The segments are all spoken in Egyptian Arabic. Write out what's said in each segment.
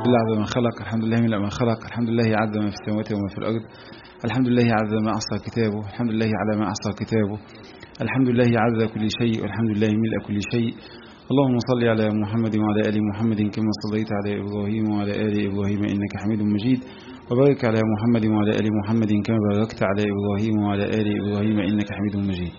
لله عدد ما خلق الحمد لله من ما خلق الحمد لله عدد ما في السماوات وما في الأرض الحمد لله عدد ما أحصى كتابه الحمد لله على ما أحصى كتابه الحمد لله عدد كل شيء والحمد لله ملء كل شيء اللهم صل على محمد وعلى آل محمد كما صليت على إبراهيم وعلى آل إبراهيم إنك حميد مجيد وبارك على محمد وعلى آل محمد كما باركت على إبراهيم وعلى آل إبراهيم إنك حميد مجيد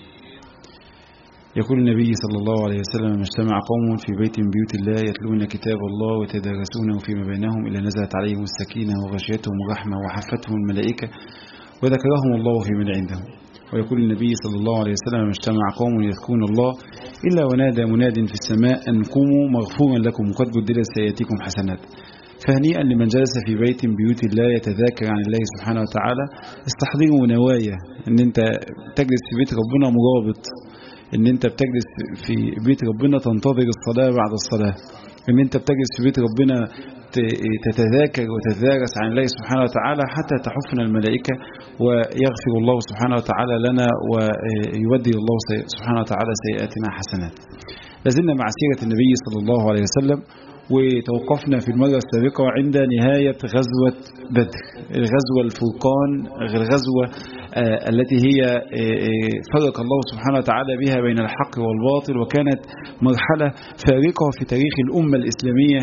يقول النبي صلى الله عليه وسلم ما اجتمع قوم في بيت من بيوت الله يتلون كتاب الله ويتدارسونه فيما بينهم إلا نزلت عليهم السكينة وغشيتهم الرحمة وحفتهم الملائكة وذكرهم الله في من عنده ويقول النبي صلى الله عليه وسلم ما اجتمع قوم يذكرون الله إلا ونادى مناد في السماء أن قوموا مغفورا لكم قد بدلت سيئاتكم حسنات فهنيئا لمن جلس في بيت من بيوت الله يتذاكر عن الله سبحانه وتعالى استحضروا نوايا ان انت تجلس في بيت ربنا مرابط ان انت بتجلس في بيت ربنا تنتظر الصلاة بعد الصلاة ان انت بتجلس في بيت ربنا تتذاكر وتتدارس عن الله سبحانه وتعالى حتى تحفنا الملائكة ويغفر الله سبحانه وتعالى لنا ويودي الله سبحانه وتعالى سيئاتنا حسنات لازلنا مع سيرة النبي صلى الله عليه وسلم وتوقفنا في المرة السابقة عند نهاية غزوة بدر الغزوة الفرقان الغزوة التي هي فرق الله سبحانه وتعالى بها بين الحق والباطل وكانت مرحلة فارقة في تاريخ الأمة الإسلامية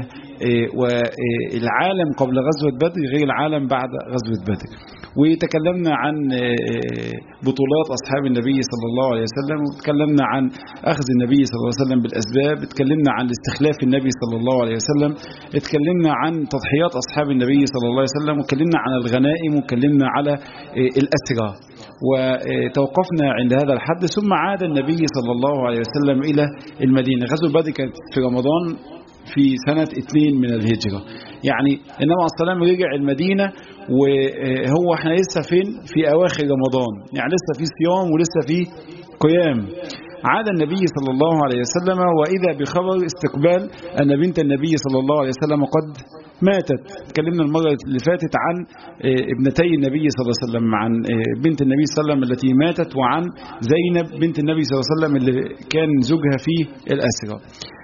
والعالم قبل غزوة بدر غير العالم بعد غزوة بدر وتكلمنا عن بطولات أصحاب النبي صلى الله عليه وسلم وتكلمنا عن أخذ النبي صلى الله عليه وسلم بالأسباب اتكلمنا عن استخلاف النبي صلى الله عليه وسلم اتكلمنا عن تضحيات أصحاب النبي صلى الله عليه وسلم وتكلمنا عن الغنائم وتكلمنا على الأسرى وتوقفنا عند هذا الحد ثم عاد النبي صلى الله عليه وسلم إلى المدينة غزوة بدر كانت في رمضان في سنة اثنين من الهجرة يعني النبي عليه السلام رجع المدينة وهو احنا لسه فين في أواخر رمضان يعني لسه في صيام ولسه في قيام عاد النبي صلى الله عليه وسلم وإذا بخبر استقبال أن بنت النبي صلى الله عليه وسلم قد ماتت تكلمنا المرة اللي فاتت عن ابنتي النبي صلى الله عليه وسلم عن بنت النبي صلى الله عليه وسلم التي ماتت وعن زينب بنت النبي صلى الله عليه وسلم اللي كان زوجها في الأسرة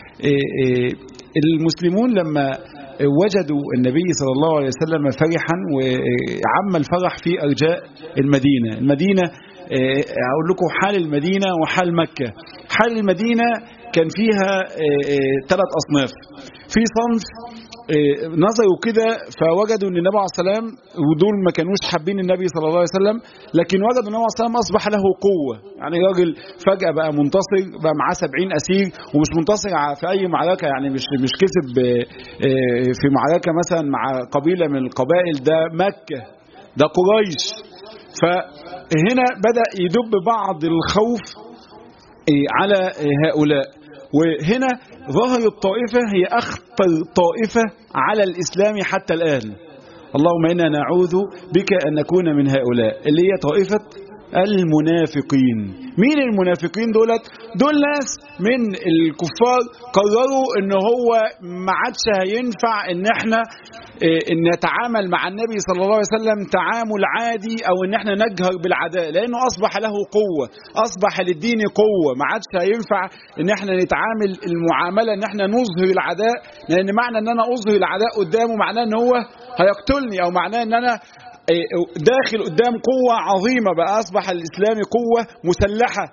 المسلمون لما وجدوا النبي صلى الله عليه وسلم فرحا وعم الفرح في أرجاء المدينة المدينة أقول لكم حال المدينة وحال مكة حال المدينة كان فيها ثلاث أصناف في صنف نظروا كده فوجدوا ان النبي عليه السلام ودول ما كانوش حابين النبي صلى الله عليه وسلم لكن وجدوا ان النبي عليه السلام اصبح له قوه يعني راجل فجاه بقى منتصر بقى معاه 70 اسير ومش منتصر في اي معركه يعني مش مش كسب في معركه مثلا مع قبيله من القبائل ده مكه ده قريش فهنا بدا يدب بعض الخوف على هؤلاء وهنا ظهرت طائفة هي أخطر طائفة على الإسلام حتى الآن اللهم إنا نعوذ بك أن نكون من هؤلاء اللي هي طائفة المنافقين مين المنافقين دولت دول ناس من الكفار قرروا ان هو ما عادش هينفع ان احنا ان نتعامل مع النبي صلى الله عليه وسلم تعامل عادي او ان احنا نجهر بالعداء لانه اصبح له قوة اصبح للدين قوة ما عادش هينفع ان احنا نتعامل المعاملة ان احنا نظهر العداء لان معنى ان انا اظهر العداء قدامه معناه ان هو هيقتلني او معناه ان انا داخل قدام قوة عظيمة بقى أصبح الإسلام قوة مسلحة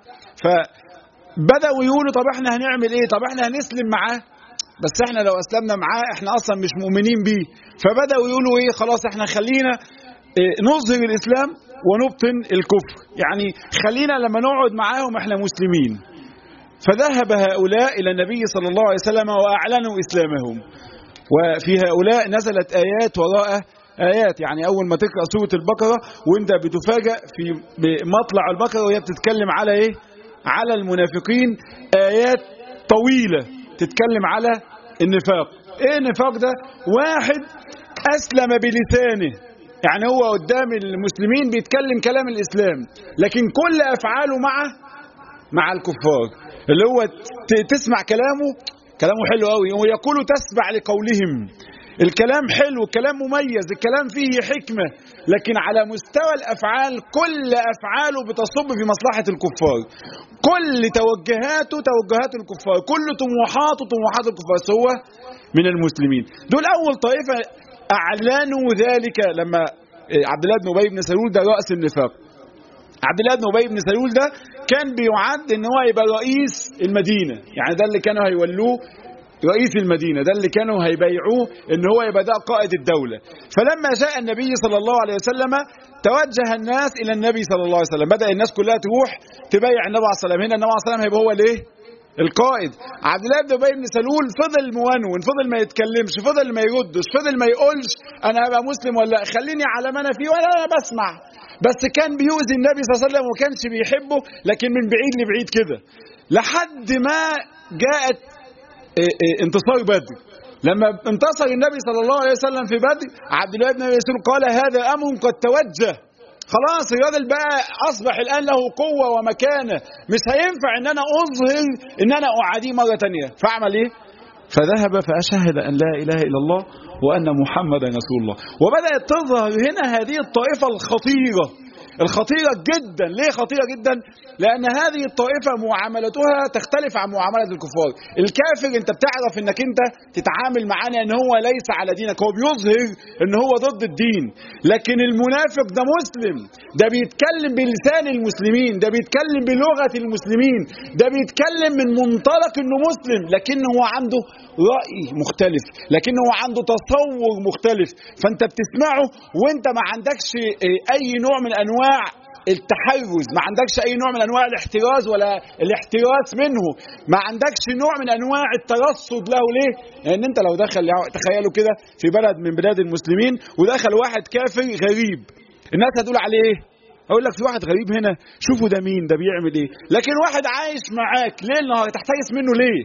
فبدأوا يقولوا طب احنا هنعمل ايه طب احنا هنسلم معاه بس احنا لو أسلمنا معاه احنا أصلا مش مؤمنين بيه فبدأوا يقولوا ايه خلاص احنا خلينا ايه نظهر الإسلام ونبطن الكفر يعني خلينا لما نقعد معاهم احنا مسلمين فذهب هؤلاء إلى النبي صلى الله عليه وسلم وأعلنوا إسلامهم وفي هؤلاء نزلت آيات وراء آيات يعني أول ما تقرأ سورة البقرة وأنت بتفاجأ في مطلع البقرة وهي بتتكلم على إيه؟ على المنافقين آيات طويلة تتكلم على النفاق إيه النفاق ده؟ واحد أسلم بلسانه يعني هو قدام المسلمين بيتكلم كلام الإسلام لكن كل أفعاله مع مع الكفار اللي هو تسمع كلامه كلامه حلو قوي ويقول تسمع لقولهم الكلام حلو الكلام مميز الكلام فيه حكمة لكن على مستوى الأفعال كل أفعاله بتصب في مصلحة الكفار كل توجهاته توجهات الكفار كل طموحاته طموحات الكفار هو من المسلمين دول أول طائفة أعلنوا ذلك لما عبد الله بن أبي بن سلول ده رأس النفاق عبد الله بن أبي بن سلول ده كان بيعد ان هو يبقى رئيس المدينة يعني ده اللي كانوا هيولوه رئيس المدينة ده اللي كانوا هيبيعوه ان هو يبقى ده قائد الدولة فلما جاء النبي صلى الله عليه وسلم توجه الناس الى النبي صلى الله عليه وسلم بدأ الناس كلها تروح تبايع النبي عليه الصلاة والسلام هنا النبي عليه الصلاة والسلام هيبقى هو الايه القائد عبد الله بن ابي بن سلول فضل مونون فضل ما يتكلمش فضل ما يردش فضل ما يقولش انا هبقى مسلم ولا خليني على ما انا فيه ولا انا بسمع بس كان بيؤذي النبي صلى الله عليه وسلم وما كانش بيحبه لكن من بعيد لبعيد كده لحد ما جاءت انتصار بدر لما انتصر النبي صلى الله عليه وسلم في بدر عبد الله بن ابي سلول قال هذا امر قد توجه خلاص الراجل بقى اصبح الان له قوه ومكانه مش هينفع ان انا اظهر ان انا اعاديه مره ثانيه فاعمل ايه فذهب فاشهد ان لا اله الا الله وان محمدا رسول الله وبدات تظهر هنا هذه الطائفه الخطيره الخطيرة جدا ليه خطيرة جدا لأن هذه الطائفة معاملتها تختلف عن معاملة الكفار الكافر انت بتعرف انك انت تتعامل معاه ان هو ليس على دينك هو بيظهر ان هو ضد الدين لكن المنافق ده مسلم ده بيتكلم بلسان المسلمين ده بيتكلم بلغة المسلمين ده بيتكلم من منطلق انه مسلم لكن هو عنده رأي مختلف لكن هو عنده تصور مختلف فانت بتسمعه وانت ما عندكش اي نوع من انواع التحرز ما عندكش اي نوع من انواع الاحتراز ولا الاحتراس منه ما عندكش نوع من انواع الترصد له ليه لان انت لو دخل تخيلوا كده في بلد من بلاد المسلمين ودخل واحد كافر غريب الناس هتقول عليه ايه اقول لك في واحد غريب هنا شوفوا ده مين ده بيعمل ايه لكن واحد عايش معاك ليل نهار تحترس منه ليه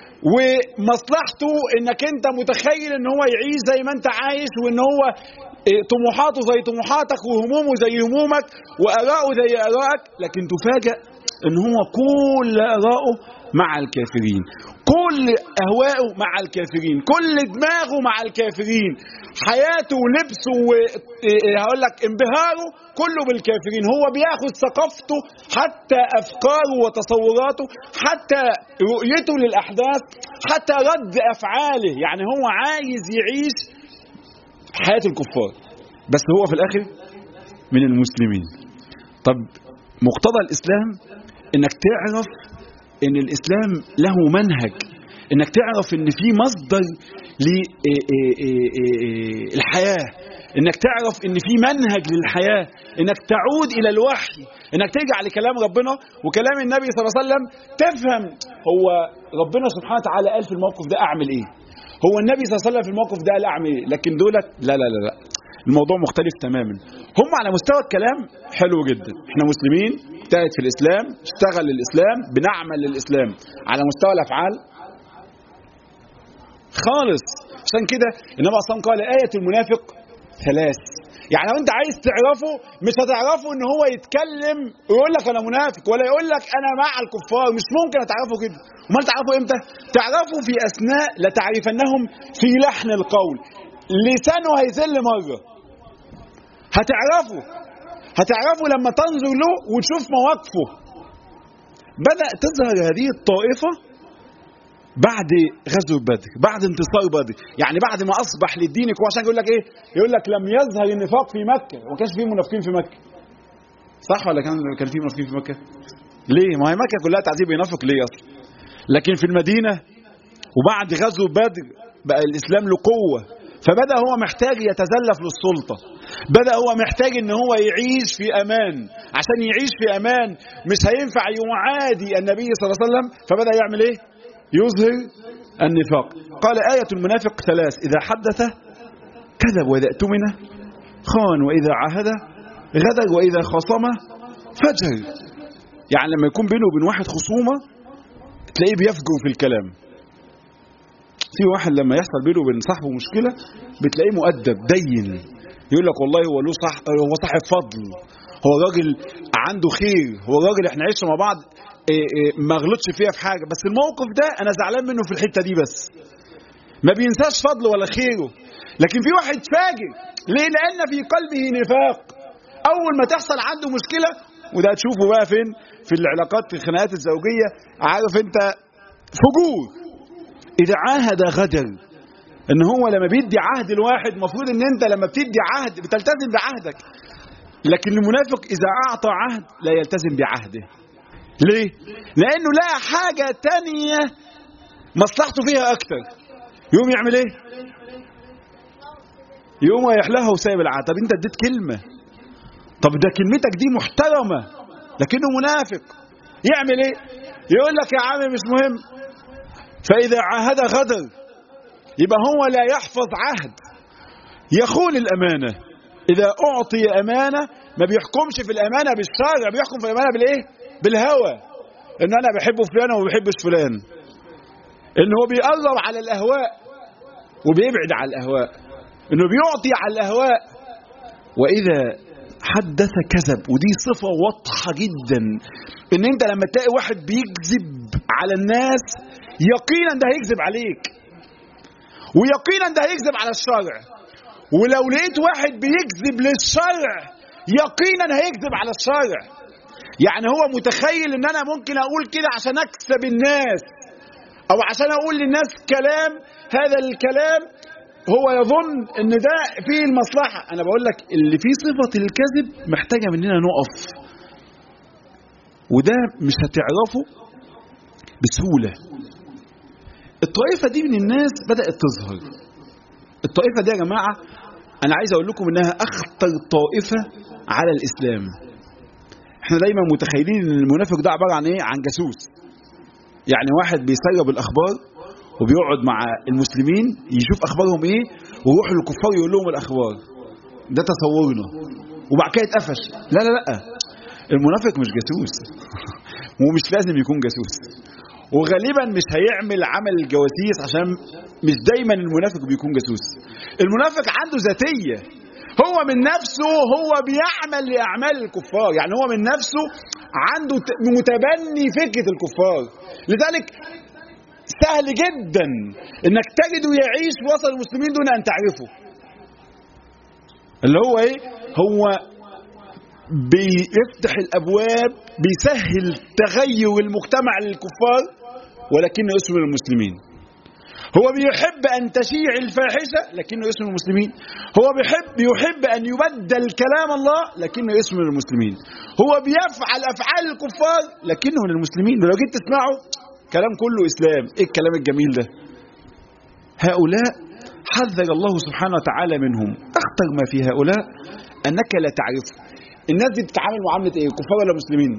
ومصلحته انك انت متخيل ان هو يعيش زي ما انت عايش وان هو طموحاته زي طموحاتك وهمومه زي همومك وآراءه زي آرائك لكن تفاجأ ان هو كل آراءه مع الكافرين كل أهواءه مع الكافرين كل دماغه مع الكافرين حياته ولبسه وهقول لك انبهاره كله بالكافرين هو بياخد ثقافته حتى أفكاره وتصوراته حتى رؤيته للأحداث حتى رد أفعاله يعني هو عايز يعيش حياة الكفار بس هو في الآخر من المسلمين طب مقتضى الإسلام إنك تعرف إن الإسلام له منهج إنك تعرف إن في مصدر للحياة إنك تعرف إن في منهج للحياة إنك تعود إلى الوحي إنك ترجع لكلام ربنا وكلام النبي صلى الله عليه وسلم تفهم هو ربنا سبحانه وتعالى قال في الموقف ده أعمل إيه هو النبي صلى الله عليه وسلم في الموقف ده قال اعمل ايه لكن دولت لا لا لا لا الموضوع مختلف تماما هم على مستوى الكلام حلو جدا احنا مسلمين اجتهد في الاسلام اشتغل للاسلام بنعمل للاسلام على مستوى الافعال خالص عشان كده النبي صلى الله عليه وسلم قال ايه المنافق ثلاث يعني لو انت عايز تعرفه مش هتعرفه ان هو يتكلم ويقول لك انا منافق ولا يقول لك انا مع الكفار مش ممكن هتعرفه كده امال تعرفه امتى تعرفه في اثناء لتعرفنهم في لحن القول لسانه هيزل مره هتعرفه هتعرفه لما تنظر له وتشوف مواقفه بدأ تظهر هذه الطائفة بعد غزوة بدر بعد انتصار بدر يعني بعد ما أصبح للدين هو عشان يقول لك إيه يقول لك لم يظهر النفاق في مكة وما كانش فيه منافقين في مكة صح ولا كان كان فيه منافقين في مكة ليه ما هي مكة كلها تعذيب ينافق ليه أصلا لكن في المدينة وبعد غزوة بدر بقى الإسلام له قوة فبدأ هو محتاج يتزلف للسلطة بدأ هو محتاج ان هو يعيش في امان عشان يعيش في امان مش هينفع يعادي النبي صلى الله عليه وسلم فبدأ يعمل ايه يظهر النفاق قال آية المنافق ثلاث إذا حدث كذب وإذا اؤتمن خان وإذا عاهد غدر وإذا خصم فجر يعني لما يكون بينه وبين واحد خصومة تلاقيه بيفجر في الكلام في واحد لما يحصل بينه وبين صاحبه مشكلة بتلاقيه مؤدب دين يقول لك والله هو له صح هو صاحب فضل هو راجل عنده خير هو راجل احنا عشنا مع بعض إيه إيه ما غلطش فيها في حاجة بس الموقف ده انا زعلان منه في الحتة دي بس ما بينساش فضله ولا خيره لكن في واحد فاجر ليه لان في قلبه نفاق اول ما تحصل عنده مشكله وده هتشوفه بقى فين في العلاقات في الخناقات الزوجيه عارف انت فجور اذا عاهد غدر ان هو لما بيدي عهد الواحد المفروض ان انت لما بتدي عهد بتلتزم بعهدك لكن المنافق اذا اعطى عهد لا يلتزم بعهده ليه لانه لقى حاجه تانية مصلحته فيها اكتر يقوم يعمل ايه يقوم رايح لها وسايب العهد طب انت اديت كلمه طب ده كلمتك دي محترمه لكنه منافق يعمل ايه يقول لك يا عم مش مهم فاذا عاهد غدر يبقى هو لا يحفظ عهد يخون الامانه اذا اعطي امانه ما بيحكمش في الامانه بالشرع بيحكم في الامانه بالايه بالهوى ان انا بحب فلان وما بحبش فلان ان هو بيقرب على الاهواء وبيبعد على الاهواء انه بيعطي على الاهواء واذا حدث كذب ودي صفة واضحة جدا ان انت لما تلاقي واحد بيكذب على الناس يقينا ده هيكذب عليك ويقينا ده هيكذب على الشرع ولو لقيت واحد بيكذب للشرع يقينا هيكذب على الشرع يعني هو متخيل ان انا ممكن اقول كده عشان اكسب الناس او عشان اقول للناس كلام هذا الكلام هو يظن ان ده فيه المصلحة انا بقول لك اللي فيه صفة الكذب محتاجة مننا نقف وده مش هتعرفه بسهولة الطائفة دي من الناس بدأت تظهر الطائفة دي يا جماعة انا عايز اقول لكم انها اخطر طائفة على الاسلام احنا دايما متخيلين ان المنافق ده عبارة عن ايه عن جاسوس يعني واحد بيسرب الاخبار وبيقعد مع المسلمين يشوف اخبارهم ايه ويروح للكفار يقول لهم الاخبار ده تصورنا وبعد كده يتقفش لا لا لا المنافق مش جاسوس ومش لازم يكون جاسوس وغالبا مش هيعمل عمل الجواسيس عشان مش دايما المنافق بيكون جاسوس المنافق عنده ذاتيه هو من نفسه هو بيعمل لاعمال الكفار يعني هو من نفسه عنده متبني فكره الكفار لذلك سهل جدا انك تجده يعيش وسط المسلمين دون ان تعرفه اللي هو ايه هو بيفتح الابواب بيسهل تغير المجتمع للكفار ولكنه اسم المسلمين هو بيحب ان تشيع الفاحشه لكنه اسم المسلمين هو بيحب يحب ان يبدل كلام الله لكنه اسم المسلمين هو بيفعل افعال الكفار لكنه من المسلمين ولو جيت تسمعه كلام كله إسلام إيه الكلام الجميل ده هؤلاء حذر الله سبحانه وتعالى منهم أخطر ما في هؤلاء أنك لا تعرف الناس دي بتتعامل معاملة إيه كفار ولا مسلمين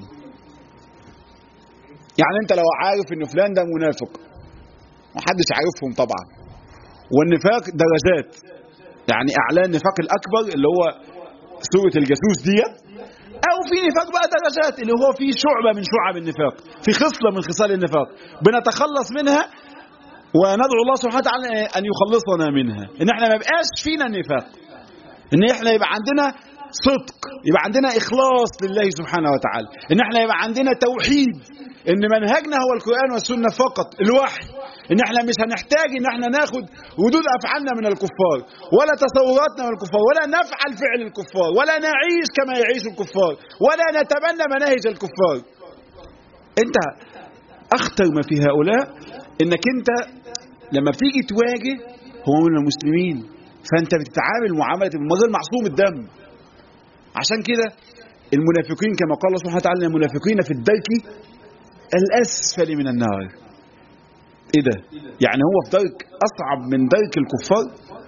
يعني أنت لو عارف إن فلان ده منافق محدش عارفهم طبعا والنفاق درجات يعني أعلى النفاق الأكبر اللي هو سورة الجاسوس ديت أو في نفاق بقى درجات اللي هو في شعبة من شعب النفاق في خصلة من خصال النفاق بنتخلص منها وندعو الله سبحانه وتعالى أن يخلصنا منها إن احنا ما يبقاش فينا النفاق إن احنا يبقى عندنا صدق يبقى عندنا إخلاص لله سبحانه وتعالى إن احنا يبقى عندنا توحيد إن منهجنا هو القرآن والسنة فقط الوحي إن احنا مش هنحتاج إن احنا ناخد ردود أفعالنا من الكفار ولا تصوراتنا من الكفار ولا نفعل فعل الكفار ولا نعيش كما يعيش الكفار ولا نتبنى مناهج الكفار انت اخطر ما في هؤلاء انك انت لما بتيجي تواجه هو من المسلمين فانت بتتعامل معامله غير معصوم الدم عشان كده المنافقين كما قال الله سبحانه وتعالى المنافقين في الدرك الاسفل من النار ايه ده يعني هو في درك اصعب من درك الكفار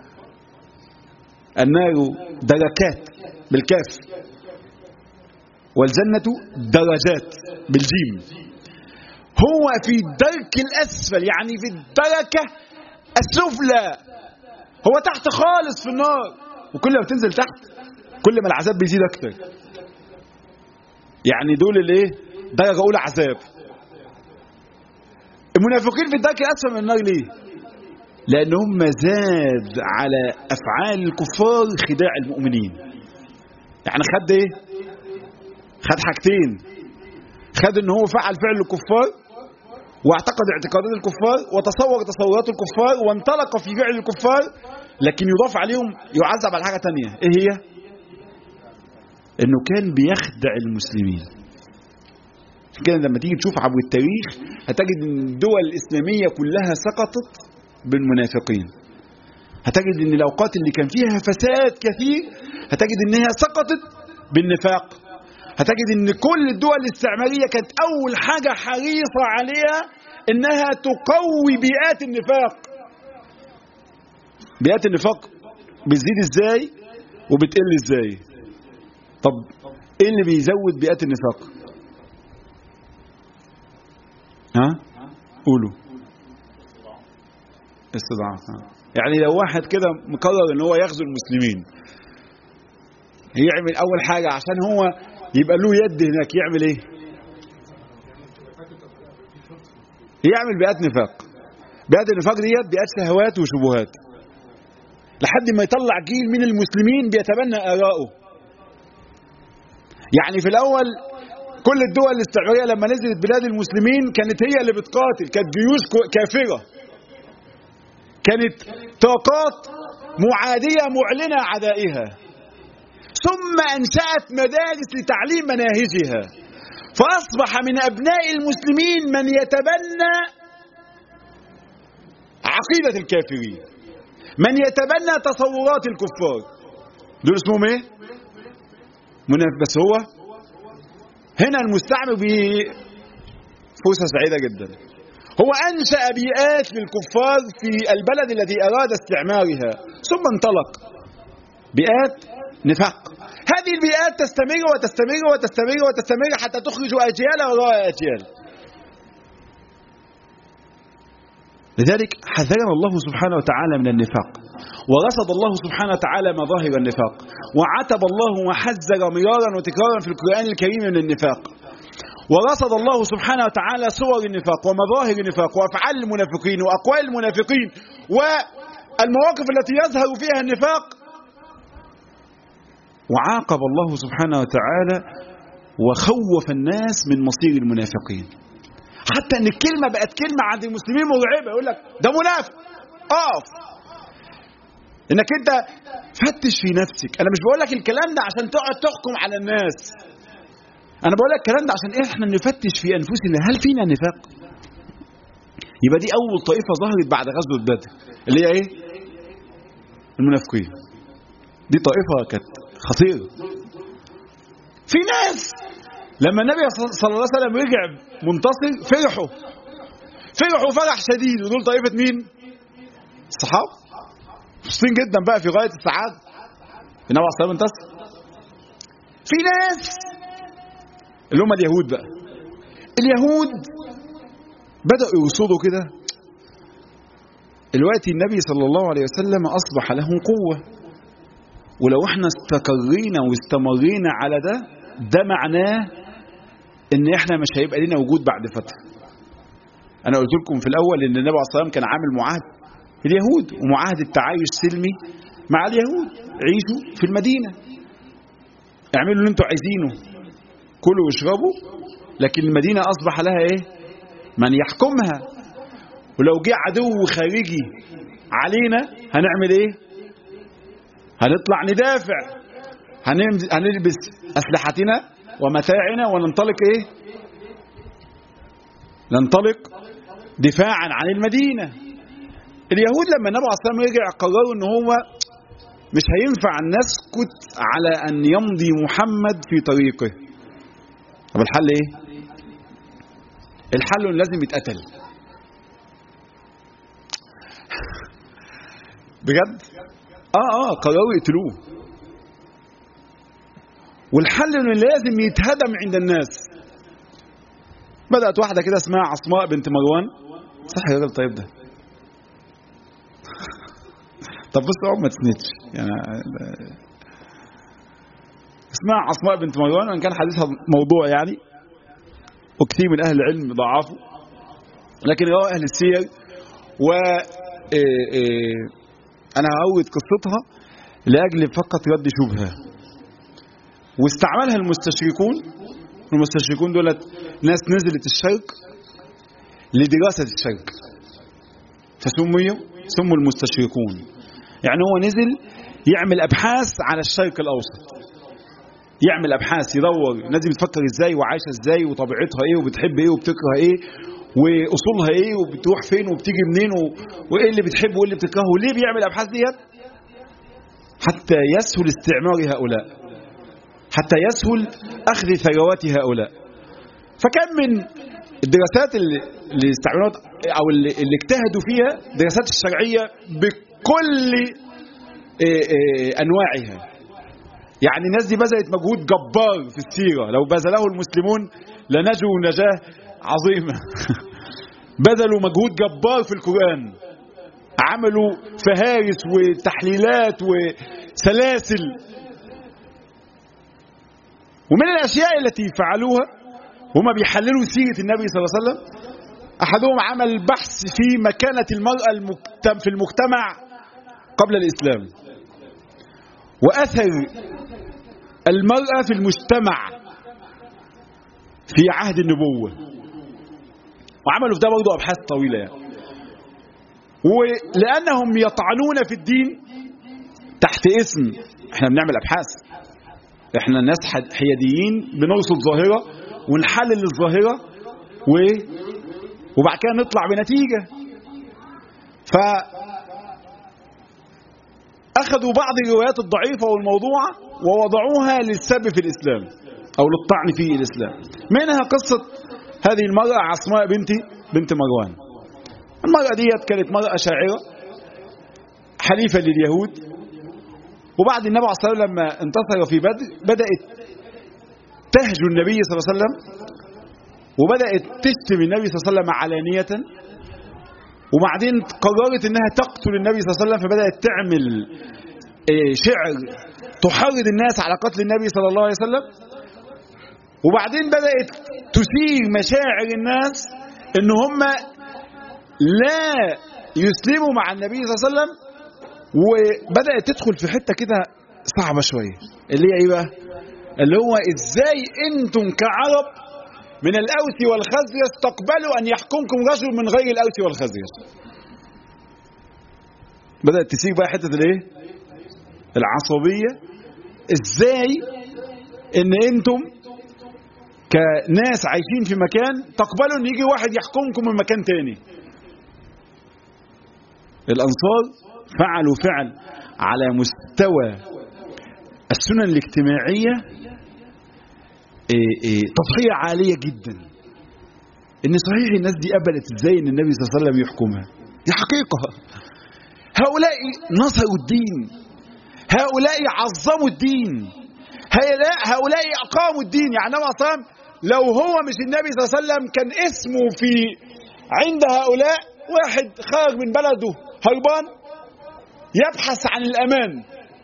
النار دركات بالكاف والجنة درجات بالجيم هو في الدرك الأسفل يعني في الدركة السفلى هو تحت خالص في النار وكل ما تنزل تحت كل ما العذاب بيزيد أكتر يعني دول اللي ايه درجة أولى عذاب المنافقين في الدرك الأسفل من النار ليه لأنهم زاد على أفعال الكفار خداع المؤمنين يعني خد ايه خد حاجتين خد ان هو فعل فعل الكفار واعتقد اعتقادات الكفار وتصور تصورات الكفار وانطلق في فعل الكفار لكن يضاف عليهم يعذب على حاجة تانية ايه هي انه كان بيخدع المسلمين كده لما تيجي تشوف عبر التاريخ هتجد ان الدول الاسلامية كلها سقطت بالمنافقين هتجد ان الاوقات اللي كان فيها فساد كثير هتجد انها سقطت بالنفاق هتجد ان كل الدول الاستعمارية كانت اول حاجة حريصة عليها انها تقوي بيئات النفاق بيئات النفاق بتزيد ازاي وبتقل ازاي طب ايه اللي بيزود بيئات النفاق ها قولوا استضعاف يعني لو واحد كده مقرر ان هو يغزو المسلمين يعمل اول حاجة عشان هو يبقى له يد هناك يعمل ايه يعمل بيئات نفاق بيئات النفاق ديت بيئات شهوات وشبهات لحد ما يطلع جيل من المسلمين بيتبنى آراءه يعني في الأول كل الدول الاستعمارية لما نزلت بلاد المسلمين كانت هي اللي بتقاتل كانت جيوش كافرة كانت طاقات معادية معلنة عدائها ثم أنشأت مدارس لتعليم مناهجها فأصبح من أبناء المسلمين من يتبنى عقيدة الكافرين من يتبنى تصورات الكفار دول اسمهم ايه منافق بس هو هنا المستعمر بفرصة سعيدة جدا هو أنشأ بيئات للكفار في البلد الذي أراد استعمارها ثم انطلق بيئات نفاق هذه البيئات تستمر وتستمر وتستمر وتستمر حتى تخرج أجيال وراء أجيال لذلك حذرنا الله سبحانه وتعالى من النفاق ورصد الله سبحانه وتعالى مظاهر النفاق وعتب الله وحذر مرارا وتكرارا في القرآن الكريم من النفاق ورصد الله سبحانه وتعالى صور النفاق ومظاهر النفاق وأفعال المنافقين وأقوال المنافقين والمواقف التي يظهر فيها النفاق وعاقب الله سبحانه وتعالى وخوف الناس من مصير المنافقين حتى ان الكلمه بقت كلمه عند المسلمين مرعبه يقول لك ده منافق اقف انك انت فتش في نفسك انا مش بقول لك الكلام ده عشان تقعد تحكم على الناس انا بقول لك الكلام ده عشان احنا نفتش في انفسنا هل فينا نفاق يبقى دي اول طائفه ظهرت بعد غزوه بدر اللي هي ايه المنافقين دي طائفه كانت خطيره في ناس لما النبي صلى الله عليه وسلم رجع منتصر فرحوا فرحوا فرح شديد ودول طائفة مين الصحابة مبسوطين جدا بقى في غاية السعادة النبي عليه الصلاة انتصر في ناس اللي هم اليهود بقى اليهود بدأوا يرصدوا كده دلوقتي النبي صلى الله عليه وسلم أصبح له قوة ولو احنا استقرينا واستمرينا على ده ده معناه ان احنا مش هيبقى لنا وجود بعد فتره انا قلت لكم في الاول ان النبي عليه الصلاه والسلام كان عامل معاهده اليهود ومعاهده تعايش سلمي مع اليهود عيشوا في المدينه اعملوا اللي انتوا عايزينه كلوا واشربوا لكن المدينه اصبح لها ايه من يحكمها ولو جه عدو خارجي علينا هنعمل ايه هنطلع ندافع هنلبس اسلحتنا ومتاعنا وننطلق ايه ننطلق دفاعا عن المدينة اليهود لما النبي عليه الصلاة والسلام رجع قرروا ان هو مش هينفع نسكت على ان يمضي محمد في طريقه طب الحل ايه الحل انه لازم يتقتل بجد اه اه قرروا يقتلوه والحل انه لازم يتهدم عند الناس بدأت واحدة كده اسمها عصماء بنت مروان صح يا راجل طيب ده طب بص اقعد ما تسندش يعني اسمها عصماء بنت مروان وان كان حديثها موضوع يعني وكثير من اهل العلم ضعفوا لكن رواه اهل السير و انا هعود قصتها لاجل فقط رد شبهه واستعملها المستشركون المستشركون دولت ناس نزلت الشرق لدراسة الشرق فسميوا سموا المستشركون يعني هو نزل يعمل ابحاث على الشرق الاوسط يعمل ابحاث يدور الناس دي بتفكر ازاي وعايشه ازاي وطبيعتها ايه وبتحب ايه وبتكره ايه واصولها ايه وبتروح فين وبتيجي منين و... وايه اللي بتحبه وايه اللي بتكرهه وليه بيعمل الابحاث ديت حتى يسهل استعمار هؤلاء حتى يسهل اخذ ثروات هؤلاء فكم من الدراسات اللي اللي استعملوها او اللي, اللي اجتهدوا فيها الدراسات الشرعيه بكل إيه إيه انواعها يعني الناس دي بذلت مجهود جبار في السيره لو بذله المسلمون لنجوا نجاه عظيمه بذلوا مجهود جبار في القران عملوا فهارس وتحليلات وسلاسل ومن الاشياء التي فعلوها هما بيحللوا سيره النبي صلى الله عليه وسلم احدهم عمل بحث في مكانه المراه المجتمع في المجتمع قبل الاسلام واثر المراه في المجتمع في عهد النبوه وعملوا في ده برضه ابحاث طويله يعني ولانهم يطعنون في الدين تحت اسم احنا بنعمل ابحاث احنا ناس حياديين بنرصد ظاهره ونحلل الظاهره و وبعد كده نطلع بنتيجه ف اخذوا بعض الروايات الضعيفه والموضوعه ووضعوها للسب في الاسلام او للطعن في الاسلام منها قصه هذه المراه عصماء بنت بنت مروان المراه ديت كانت مراه شاعره حليفه لليهود وبعد النبي عليه الصلاه والسلام لما انتصر في بدر بدات تهجو النبي صلى الله عليه وسلم وبدات تشتم النبي صلى الله عليه وسلم علانيه وبعدين قررت انها تقتل النبي صلى الله عليه وسلم فبدات تعمل شعر تحرض الناس على قتل النبي صلى الله عليه وسلم وبعدين بدات تثير مشاعر الناس ان هم لا يسلموا مع النبي صلى الله عليه وسلم وبدات تدخل في حته كده صعبه شويه اللي هي ايه بقى اللي هو ازاي انتم كعرب من الاوس والخزرج تقبلوا ان يحكمكم رجل من غير الاوس والخزرج بدات تسيب بقى حته الايه العصبيه ازاي ان انتم كناس عايشين في مكان تقبلوا ان يجي واحد يحكمكم من مكان تاني الانصار فعلوا فعل على مستوى السنن الاجتماعيه تضحيه عاليه جدا ان صحيح الناس دي قبلت ازاي ان النبي صلى الله عليه وسلم يحكمها دي حقيقه هؤلاء نصروا الدين هؤلاء عظموا الدين هؤلاء هؤلاء اقاموا الدين يعني النبي صلى الله عليه وسلم لو هو مش النبي صلى الله عليه وسلم كان اسمه في عند هؤلاء واحد خارج من بلده هربان يبحث عن الامان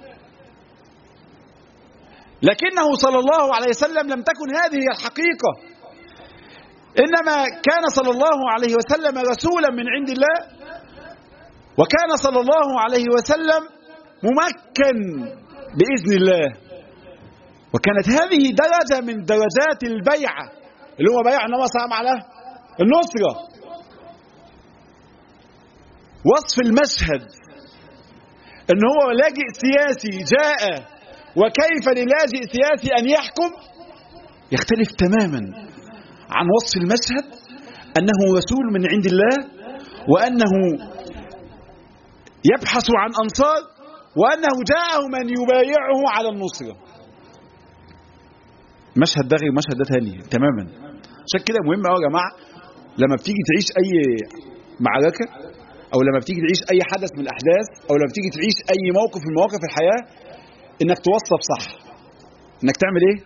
لكنه صلى الله عليه وسلم لم تكن هذه هي الحقيقه انما كان صلى الله عليه وسلم رسولا من عند الله وكان صلى الله عليه وسلم ممكن باذن الله وكانت هذه درجه من درجات البيعه اللي هو بيع النبي صلى الله عليه وسلم على النصره وصف المشهد ان هو لاجئ سياسي جاء وكيف للاجئ سياسي ان يحكم يختلف تماما عن وصف المشهد انه رسول من عند الله وانه يبحث عن انصار وانه جاءه من يبايعه على النصره المشهد ده غير المشهد ده تاني تماما عشان كده مهم قوي يا جماعه لما بتيجي تعيش اي معركه او لما بتيجي تعيش اي حدث من الاحداث او لما بتيجي تعيش اي موقف من مواقف الحياه انك توصف صح انك تعمل ايه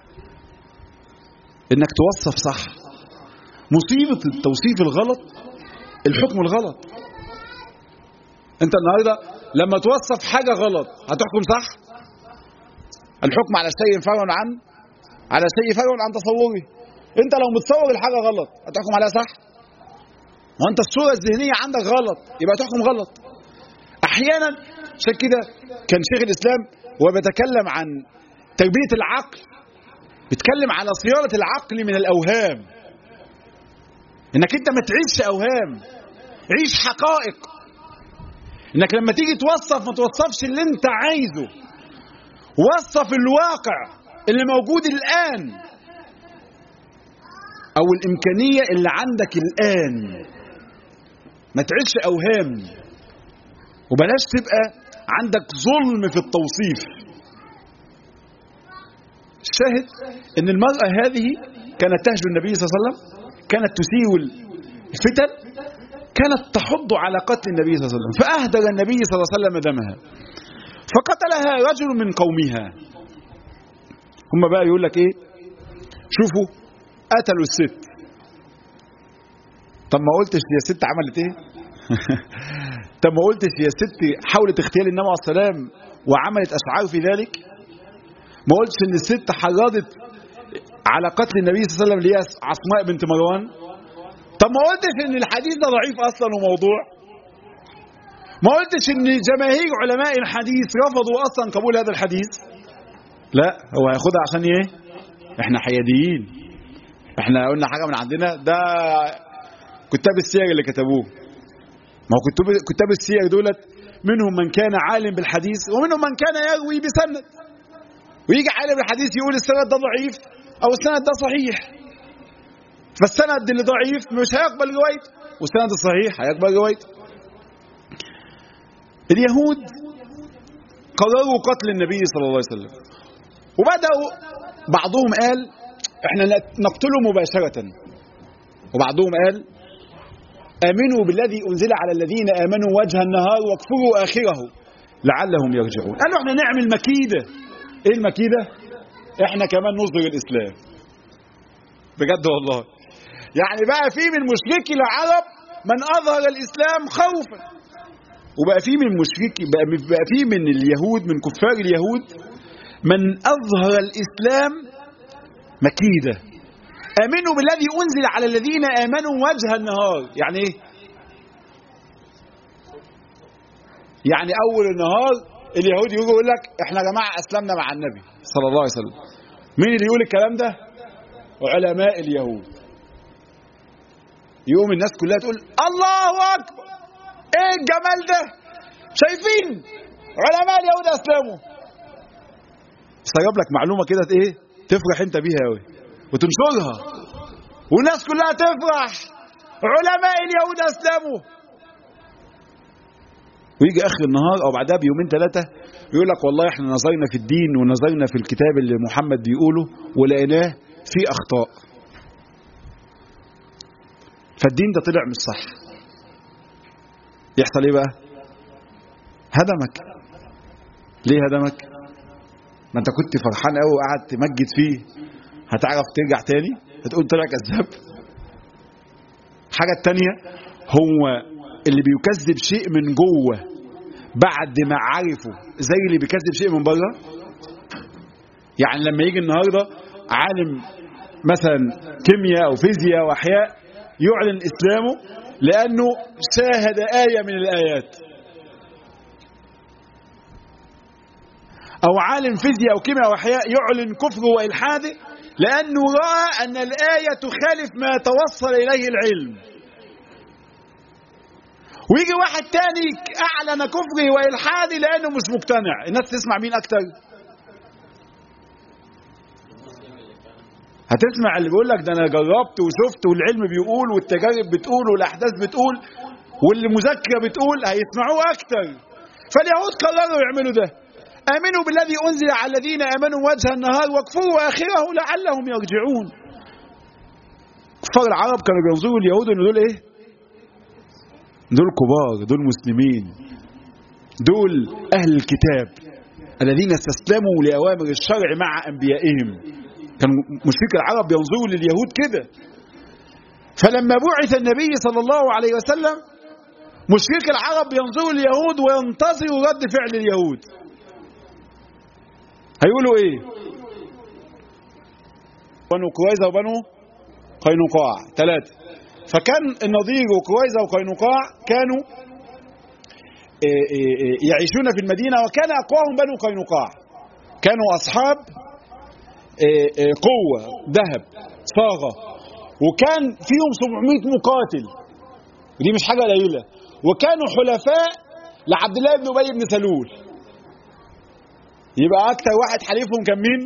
انك توصف صح مصيبه التوصيف الغلط الحكم الغلط انت النهارده لما توصف حاجه غلط هتحكم صح الحكم على شيء فرع عن على شيء فرع عن تصوري انت لو متصور الحاجه غلط هتحكم عليها صح وانت الصوره الذهنيه عندك غلط يبقى تحكم غلط احيانا عشان كده كان شيخ الاسلام وبيتكلم عن تربيه العقل بيتكلم على صيانه العقل من الاوهام انك انت ما تعيش اوهام عيش حقائق انك لما تيجي توصف ما توصفش اللي انت عايزه وصف الواقع اللي موجود الان او الامكانيه اللي عندك الان ما تعيش اوهام وبلاش تبقى عندك ظلم في التوصيف الشاهد ان المراه هذه كانت تهجو النبي صلى الله عليه وسلم كانت تثير الفتن كانت تحض على قتل النبي صلى الله عليه وسلم فأهدر النبي صلى الله عليه وسلم دمها فقتلها رجل من قومها هم بقى يقول لك ايه شوفوا قتلوا الست طب ما قلتش يا ست عملت ايه طب ما قلتش يا ست حاولت اغتيال النبي عليه السلام وعملت اشعار في ذلك ما قلتش ان الست حرضت على قتل النبي صلى الله عليه وسلم اللي هي عصماء بنت مروان طب ما قلتش ان الحديث ده ضعيف اصلا وموضوع ما قلتش ان جماهير علماء الحديث رفضوا اصلا قبول هذا الحديث لا هو هياخدها عشان ايه احنا حياديين احنا قلنا حاجه من عندنا ده كتاب السير اللي كتبوه ما هو كتاب كتاب السير دولت منهم من كان عالم بالحديث ومنهم من كان يروي بسند ويجي عالم الحديث يقول السند ده ضعيف او السند ده صحيح فالسند اللي ضعيف مش هيقبل روايته والسند الصحيح هيقبل روايته اليهود قرروا قتل النبي صلى الله عليه وسلم وبدأوا بعضهم قال احنا نقتله مباشرة وبعضهم قال آمنوا بالذي أنزل على الذين آمنوا وجه النهار واكفروا آخره لعلهم يرجعون قالوا احنا نعمل مكيدة ايه المكيدة احنا كمان نصدر الإسلام بجد والله يعني بقى في من مشركي العرب من أظهر الإسلام خوفا وبقى في من مشركي بقى, بقى في من اليهود من كفار اليهود من أظهر الإسلام مكيدة آمنوا بالذي أنزل على الذين آمنوا وجه النهار يعني إيه يعني أول النهار اليهود يجوا يقول لك إحنا يا جماعة أسلمنا مع النبي صلى الله عليه وسلم مين اللي يقول الكلام ده علماء اليهود يقوم الناس كلها تقول الله أكبر إيه الجمال ده شايفين علماء اليهود أسلموا استجاب لك معلومة كده إيه تفرح أنت بيها أوي وتنشرها والناس كلها تفرح علماء اليهود أسلموا ويجي اخر النهار او بعدها بيومين ثلاثه يقول لك والله احنا نظرنا في الدين ونظرنا في الكتاب اللي محمد بيقوله ولقيناه فيه اخطاء فالدين ده طلع مش صح يحصل ايه بقى هدمك ليه هدمك ما انت كنت فرحان قوي وقعدت تمجد فيه هتعرف ترجع تاني هتقول طلع كذاب الحاجه الثانيه هو اللي بيكذب شيء من جوه بعد ما عرفه زي اللي بيكذب شيء من بره يعني لما يجي النهارده عالم مثلا كيمياء او فيزياء او احياء يعلن اسلامه لانه شاهد ايه من الايات او عالم فيزياء او كيمياء او احياء يعلن كفره والحاده لانه راى ان الايه تخالف ما توصل اليه العلم ويجي واحد تاني اعلن كفره والحاده لانه مش مقتنع الناس تسمع مين اكتر هتسمع اللي بيقول لك ده انا جربت وشفت والعلم بيقول والتجارب بتقول والاحداث بتقول والمذاكره بتقول هيسمعوه اكتر فاليهود قرروا يعملوا ده امنوا بالذي انزل على الذين امنوا وجه النهار واكفروا اخره لعلهم يرجعون كفار العرب كانوا بينظروا اليهود ان دول ايه دول كبار دول مسلمين دول أهل الكتاب الذين استسلموا لأوامر الشرع مع أنبيائهم كان مشرك العرب ينظروا لليهود كده فلما بعث النبي صلى الله عليه وسلم مشرك العرب ينظروا لليهود وينتظروا رد فعل اليهود هيقولوا ايه بنو قريظة وبنو قينقاع ثلاثة فكان النضير وقريظة وقينقاع كانوا يعيشون في المدينة وكان أقواهم بنو قينقاع كانوا أصحاب قوة ذهب صاغة وكان فيهم 700 مقاتل ودي مش حاجة قليلة وكانوا حلفاء لعبد الله بن ابي بن سلول يبقى اكتر واحد حليفهم كان مين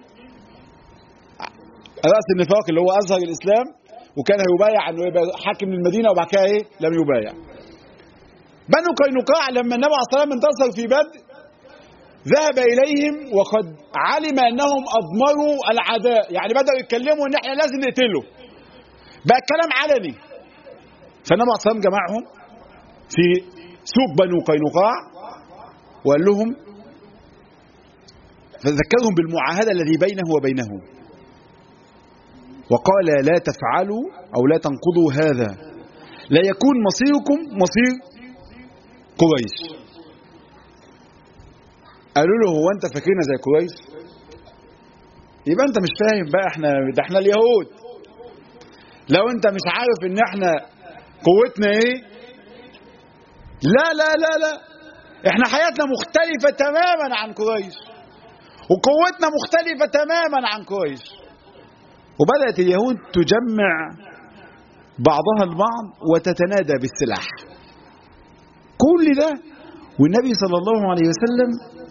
راس النفاق اللي هو اظهر الاسلام وكان هيبايع انه يبقى حاكم للمدينه وبعد كده ايه لم يبايع بنو قينقاع لما النبي عليه الصلاه والسلام انتصر في بدر ذهب اليهم وقد علم انهم اضمروا العداء يعني بداوا يتكلموا ان احنا لازم نقتله بقى الكلام علني فالنبي عليه الصلاه والسلام جمعهم في سوق بنو قينقاع وقال لهم فذكرهم بالمعاهدة الذي بينه وبينهم وقال لا تفعلوا أو لا تنقضوا هذا لا يكون مصيركم مصير قريش قالوا له هو انت فاكرنا زي قريش يبقى انت مش فاهم بقى احنا ده احنا اليهود لو انت مش عارف ان احنا قوتنا ايه لا لا لا لا احنا حياتنا مختلفة تماما عن قريش وقوتنا مختلفة تماما عن قريش وبدأت اليهود تجمع بعضها البعض وتتنادى بالسلاح كل ده والنبي صلى الله عليه وسلم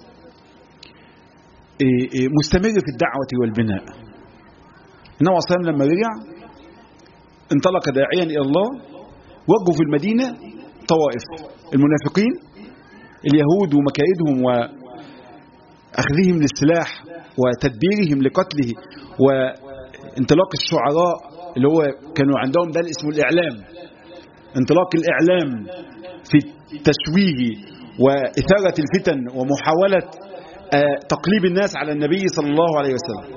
مستمر في الدعوة والبناء النبي صلى الله عليه وسلم لما رجع انطلق داعيا إلى الله وجهوا في المدينة طوائف المنافقين اليهود ومكائدهم وأخذهم للسلاح وتدبيرهم لقتله وانطلاق الشعراء اللي هو كانوا عندهم ده اسمه الإعلام انطلاق الإعلام في التشويه وإثارة الفتن ومحاولة تقليب الناس على النبي صلى الله عليه وسلم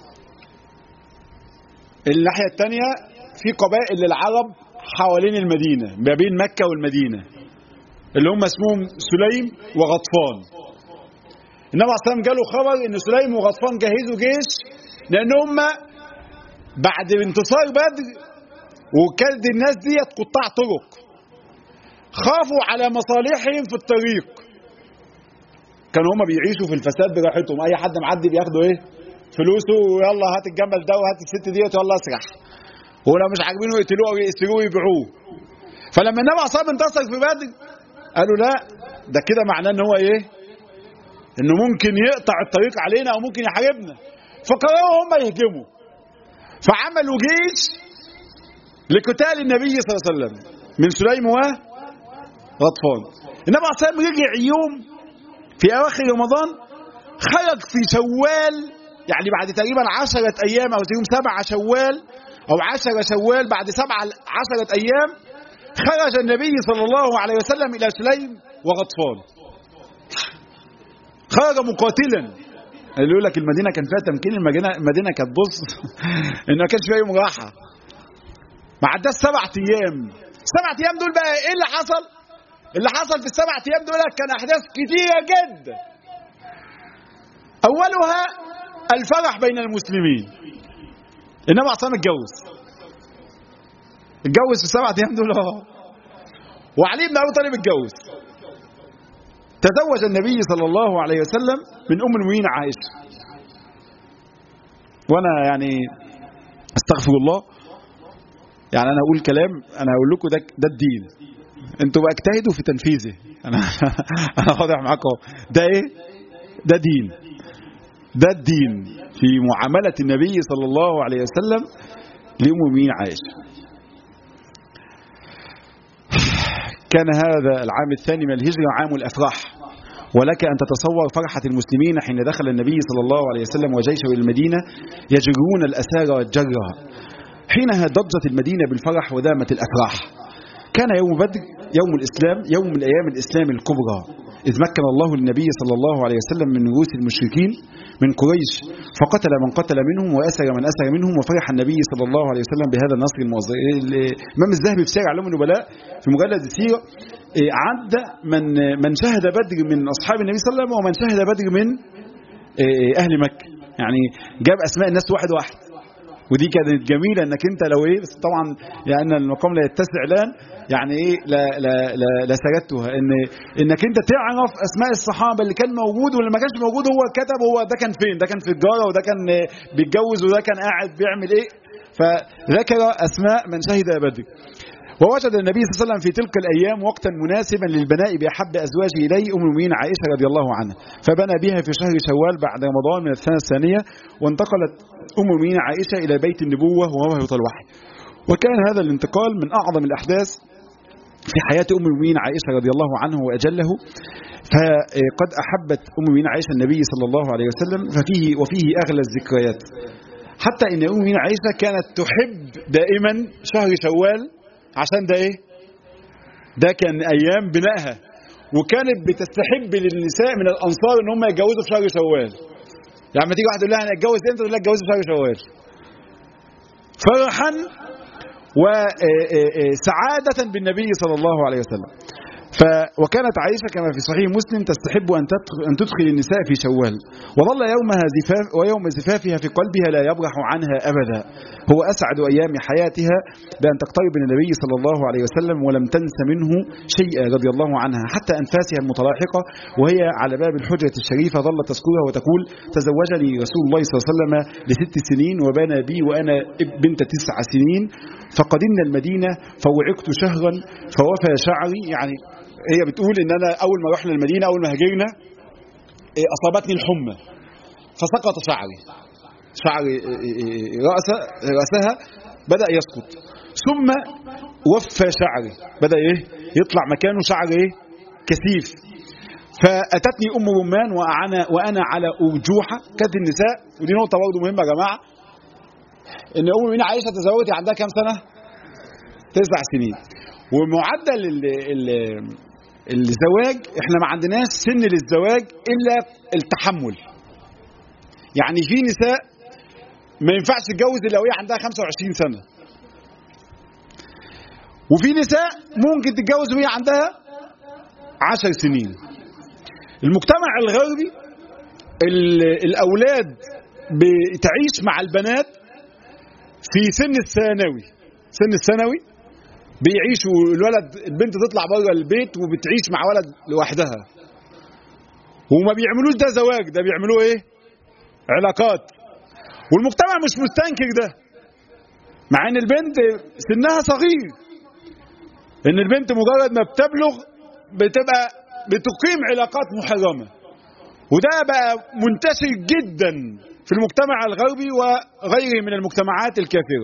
الناحية الثانية في قبائل للعرب حوالين المدينة ما بين مكة والمدينة اللي هم اسمهم سليم وغطفان النبي عليه الصلاة والسلام جاله خبر ان سليم وغطفان جهزوا جيش لان هم بعد انتصار بدر وكانت الناس ديت قطاع طرق خافوا على مصالحهم في الطريق كانوا هم بيعيشوا في الفساد براحتهم اي حد معدي بياخدوا ايه فلوسه ويلا هات الجمل ده وهات الست ديت ويلا اسرح ولو مش عاجبينه يقتلوه او يأسروه ويبيعوه فلما النبي عليه الصلاه انتصر في بدر قالوا لا ده كده معناه ان هو ايه انه ممكن يقطع الطريق علينا او ممكن يحاربنا فقرروا هم يهجموا فعملوا جيش لقتال النبي صلى الله عليه وسلم من سليم وغطفان النبي عليه الصلاه والسلام رجع يوم في اواخر رمضان خرج في شوال يعني بعد تقريبا عشرة ايام او تقريبا سبعة شوال او عشرة شوال بعد سبعة عشرة ايام خرج النبي صلى الله عليه وسلم الى سليم وغطفان خرج مقاتلا اللي يقول لك المدينه كان فيها تمكين المدينه المدينه كانت بص ان ما كانش فيها يوم راحه ما عداش سبع ايام السبع ايام دول بقى ايه اللي حصل؟ اللي حصل في السبع ايام دول كان احداث كتيره جدا اولها الفرح بين المسلمين النبي عليه الصلاه اتجوز اتجوز في السبع ايام دول اه وعلي بن ابي طالب اتجوز تزوج النبي صلى الله عليه وسلم من ام المؤمنين عائشه وانا يعني استغفر الله يعني انا اقول كلام انا هقول لكم ده ده الدين انتوا بقى اجتهدوا في تنفيذه انا انا واضح معاكم ده ايه ده دين ده الدين في معامله النبي صلى الله عليه وسلم لام المؤمنين عائشه كان هذا العام الثاني من الهجرة عام الأفراح ولك أن تتصور فرحة المسلمين حين دخل النبي صلى الله عليه وسلم وجيشه إلى المدينة يجرون الأسارى والجرة حينها ضجت المدينة بالفرح ودامت الأفراح كان يوم بدر يوم الإسلام يوم من أيام الإسلام الكبرى إذ مكن الله النبي صلى الله عليه وسلم من رؤوس المشركين من قريش فقتل من قتل منهم وأسر من أسر منهم وفرح النبي صلى الله عليه وسلم بهذا النصر الموظف الإمام الذهبي في سير علوم النبلاء في مجلد السيرة عد من من شهد بدر من أصحاب النبي صلى الله عليه وسلم ومن شهد بدر من أهل مكة يعني جاب أسماء الناس واحد واحد ودي كانت جميلة انك انت لو ايه بس طبعا لان يعني المقام لا يتسع الان يعني ايه لا لا لا, لا سجدتها ان انك انت تعرف اسماء الصحابه اللي كان موجود واللي ما كانش موجود هو كتب هو ده كان فين ده كان في الجاره وده كان بيتجوز وده كان قاعد بيعمل ايه فذكر اسماء من شهد بدر ووجد النبي صلى الله عليه وسلم في تلك الأيام وقتا مناسبا للبناء بأحب أزواجه إليه أم المؤمنين عائشة رضي الله عنها فبنى بها في شهر شوال بعد رمضان من السنة الثانية وانتقلت أم المؤمنين عائشة إلى بيت النبوة وهو الوحي وكان هذا الانتقال من أعظم الأحداث في حياة أم المؤمنين عائشة رضي الله عنه وأجله فقد أحبت أم المؤمنين عائشة النبي صلى الله عليه وسلم ففيه وفيه أغلى الذكريات حتى إن أم المؤمنين عائشة كانت تحب دائما شهر شوال عشان ده إيه؟ ده كان أيام بنائها وكانت بتستحب للنساء من الأنصار إن هم يتجوزوا في شهر شوال يعني لما تيجي واحد يقول لها أنا أتجوز إمتى؟ تقول لها اتجوزي في شهر شوال فرحا وسعادة بالنبي صلى الله عليه وسلم ف وكانت عائشة كما في صحيح مسلم تستحب أن أن تدخل النساء في شوال وظل يومها زفاف ويوم زفافها في قلبها لا يبرح عنها أبدا هو أسعد أيام حياتها بأن تقترب من النبي صلى الله عليه وسلم ولم تنس منه شيئا رضي الله عنها حتى أنفاسها المتلاحقة وهي على باب الحجرة الشريفة ظلت تذكرها وتقول تزوجني رسول الله صلى الله عليه وسلم لست سنين وبنى بي وأنا بنت تسع سنين فقدمنا المدينة فوعقت شهرا فوفى شعري يعني هي بتقول ان انا اول ما رحنا المدينه اول ما هاجرنا اصابتني الحمى فسقط شعري شعر رأس رأسها بدأ يسقط ثم وفى شعري بدأ ايه يطلع مكانه شعر ايه كثيف فأتتني أم رمان وأنا, وأنا على أرجوحة كانت النساء ودي نقطة برضه مهمة يا جماعة إن أم من عائشة تزوجت عندها كام سنة؟ تسع سنين ومعدل ال ال الزواج احنا ما عندناش سن للزواج الا التحمل يعني في نساء ما ينفعش تتجوز الا وهي عندها 25 سنه وفي نساء ممكن تتجوز وهي عندها 10 سنين المجتمع الغربي الاولاد بتعيش مع البنات في سن الثانوي سن الثانوي بيعيشوا الولد البنت تطلع بره البيت وبتعيش مع ولد لوحدها وما بيعملوش ده زواج ده بيعملوه ايه علاقات والمجتمع مش مستنكر ده مع ان البنت سنها صغير ان البنت مجرد ما بتبلغ بتبقى بتقيم علاقات محرمه وده بقى منتشر جدا في المجتمع الغربي وغيره من المجتمعات الكافره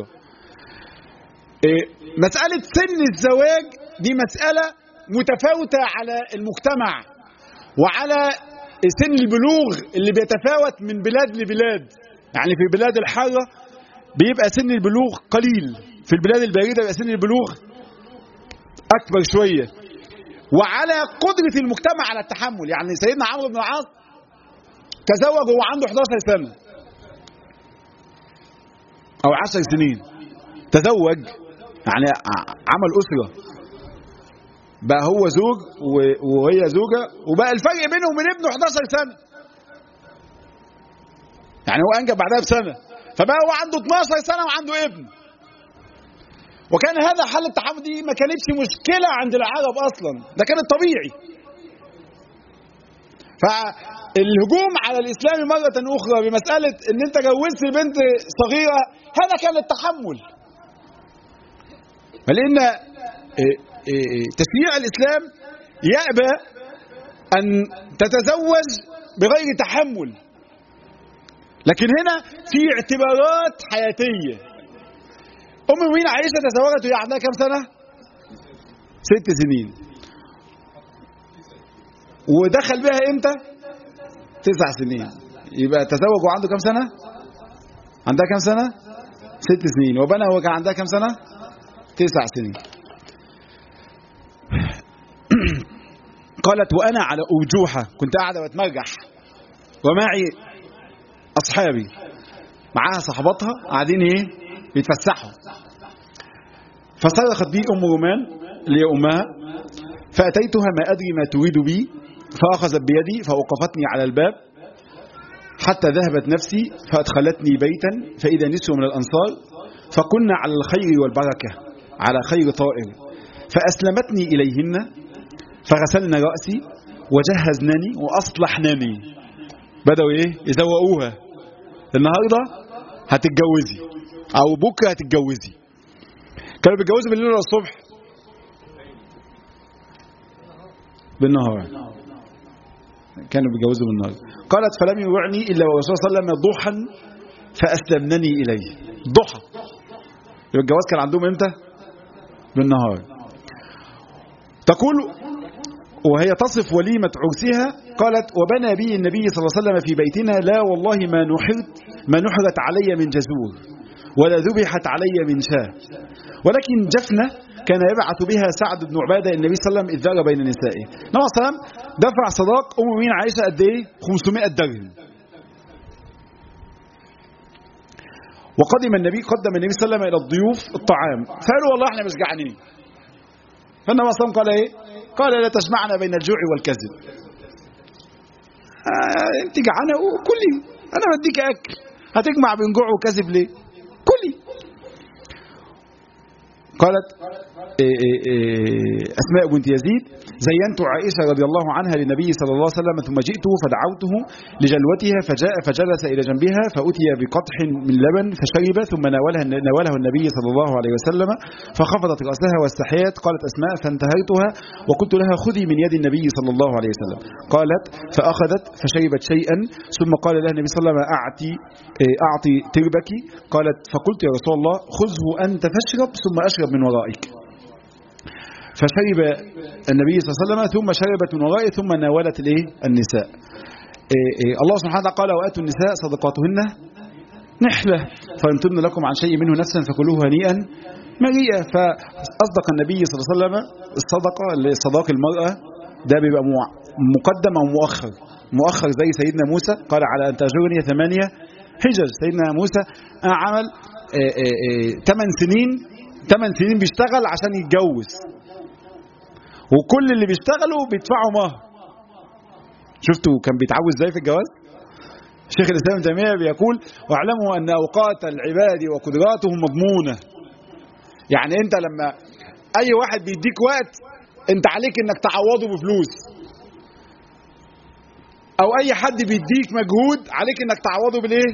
مسألة سن الزواج دي مسألة متفاوتة على المجتمع وعلى سن البلوغ اللي بيتفاوت من بلاد لبلاد يعني في البلاد الحارة بيبقى سن البلوغ قليل في البلاد الباردة بيبقى سن البلوغ أكبر شوية وعلى قدرة المجتمع على التحمل يعني سيدنا عمرو بن العاص تزوج وهو عنده 11 سنة أو 10 سنين تزوج يعني عمل أسرة بقى هو زوج وهي زوجة وبقى الفرق بينه وبين ابنه 11 سنة يعني هو أنجب بعدها بسنة فبقى هو عنده 12 سنة وعنده ابن وكان هذا حل التحمل دي ما كانتش مشكلة عند العرب أصلا ده كان الطبيعي فالهجوم على الإسلام مرة أخرى بمسألة إن أنت جوزت بنت صغيرة هذا كان التحمل لأن تشريع الإسلام يأبى أن تتزوج بغير تحمل لكن هنا في اعتبارات حياتية أم المؤمنين عائشة تزوجت وهي عندها كم سنة؟ ست سنين ودخل بها امتى؟ تسع سنين يبقى تزوج وعنده كم سنة؟ عندها كم سنة؟ ست سنين وبنى هو كان عندها كم سنة؟ تسع سنين قالت وأنا على أرجوحة كنت قاعدة بتمرجح ومعي أصحابي معاها صحباتها قاعدين إيه بيتفسحوا فصرخت بي أم رومان اللي هي أمها فأتيتها ما أدري ما تريد بي فأخذت بيدي فأوقفتني على الباب حتى ذهبت نفسي فأدخلتني بيتا فإذا نسوا من الأنصار فكنا على الخير والبركة على خير طائر فأسلمتني إليهن فغسلن رأسي وجهزنني وأصلحنني بدأوا إيه يزوقوها النهاردة هتتجوزي أو بكرة هتتجوزي كانوا بيتجوزوا بالليل ولا الصبح بالنهار كانوا بيجوزوا بالنهار قالت فلم يوعني إلا والرسول صلى الله عليه وسلم ضحى فأسلمنني إليه ضحى يبقى الجواز كان عندهم امتى بالنهار تقول وهي تصف وليمة عرسها قالت وبنى بي النبي صلى الله عليه وسلم في بيتنا لا والله ما نحرت ما نحرت علي من جزور ولا ذبحت علي من شاة ولكن جفنة كان يبعث بها سعد بن عبادة النبي صلى الله عليه وسلم إذ ذار بين نسائه النبي صلى الله عليه وسلم دفع صداق أم مين عائشة قد إيه 500 درهم وقدم النبي قدم النبي صلى الله عليه وسلم إلى الضيوف الطعام فقالوا والله احنا مش جعانين فالنبي صلى الله عليه وسلم قال إيه قال لا تجمعنا بين الجوع والكذب آه انت جعانه كلي انا بديك اكل هتجمع بين جوع وكذب ليه كلي قالت إيه إيه إيه اسماء بنت يزيد زينت عائشه رضي الله عنها للنبي صلى الله عليه وسلم ثم جئته فدعوته لجلوتها فجاء فجلس الى جنبها فاتي بقطح من لبن فشرب ثم ناولها ناوله النبي صلى الله عليه وسلم فخفضت راسها واستحيت قالت اسماء فانتهيتها وقلت لها خذي من يد النبي صلى الله عليه وسلم قالت فاخذت فشربت شيئا ثم قال لها النبي صلى الله عليه وسلم اعطي اعطي تربك قالت فقلت يا رسول الله خذه انت فاشرب ثم اشرب من ورائك فشرب النبي صلى الله عليه وسلم ثم شربت من ورائه ثم ناولت الايه النساء إيه إيه الله سبحانه وتعالى قال واتوا النساء صدقاتهن نحلة فإن تبن لكم عن شيء منه نفسا فكلوه هنيئا مريئا فأصدق النبي صلى الله عليه وسلم الصدقة اللي صداق المرأة ده بيبقى مقدم أو مؤخر مؤخر زي سيدنا موسى قال على أن تأجرني ثمانية حجج سيدنا موسى عمل 8 سنين 8 سنين بيشتغل عشان يتجوز وكل اللي بيشتغلوا بيدفعوا مهر شفتوا كان بيتعوز ازاي في الجواز شيخ الاسلام تيميه بيقول واعلموا ان اوقات العباد وقدراتهم مضمونه يعني انت لما اي واحد بيديك وقت انت عليك انك تعوضه بفلوس او اي حد بيديك مجهود عليك انك تعوضه بالايه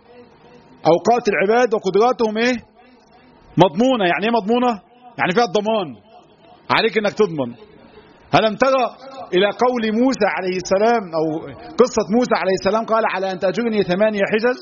اوقات العباد وقدراتهم ايه مضمونه يعني ايه مضمونه يعني فيها الضمان عليك انك تضمن ألم ترى إلى قول موسى عليه السلام أو قصة موسى عليه السلام قال على أن تأجرني ثمانية حجج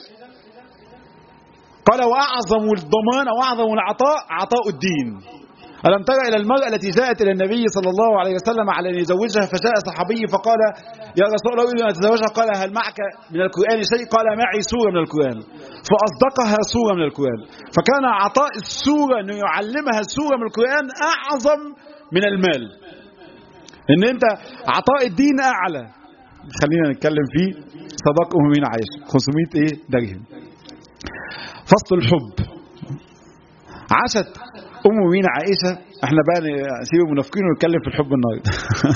قال وأعظم الضمان وأعظم العطاء عطاء الدين ألم ترى إلى المرأة التي جاءت إلى النبي صلى الله عليه وسلم على أن يزوجها فجاء صحابي فقال يا رسول الله أريد أن أتزوجها قال هل معك من القرآن شيء قال معي سورة من القرآن فأصدقها سورة من القرآن فكان عطاء السورة أنه يعلمها سورة من القرآن أعظم من المال ان انت عطاء الدين اعلى خلينا نتكلم فيه صداق ام مين عايشه 500 ايه درهم فصل الحب عاشت ام مين عائشه احنا بقى نسيب المنافقين ونتكلم في الحب النهارده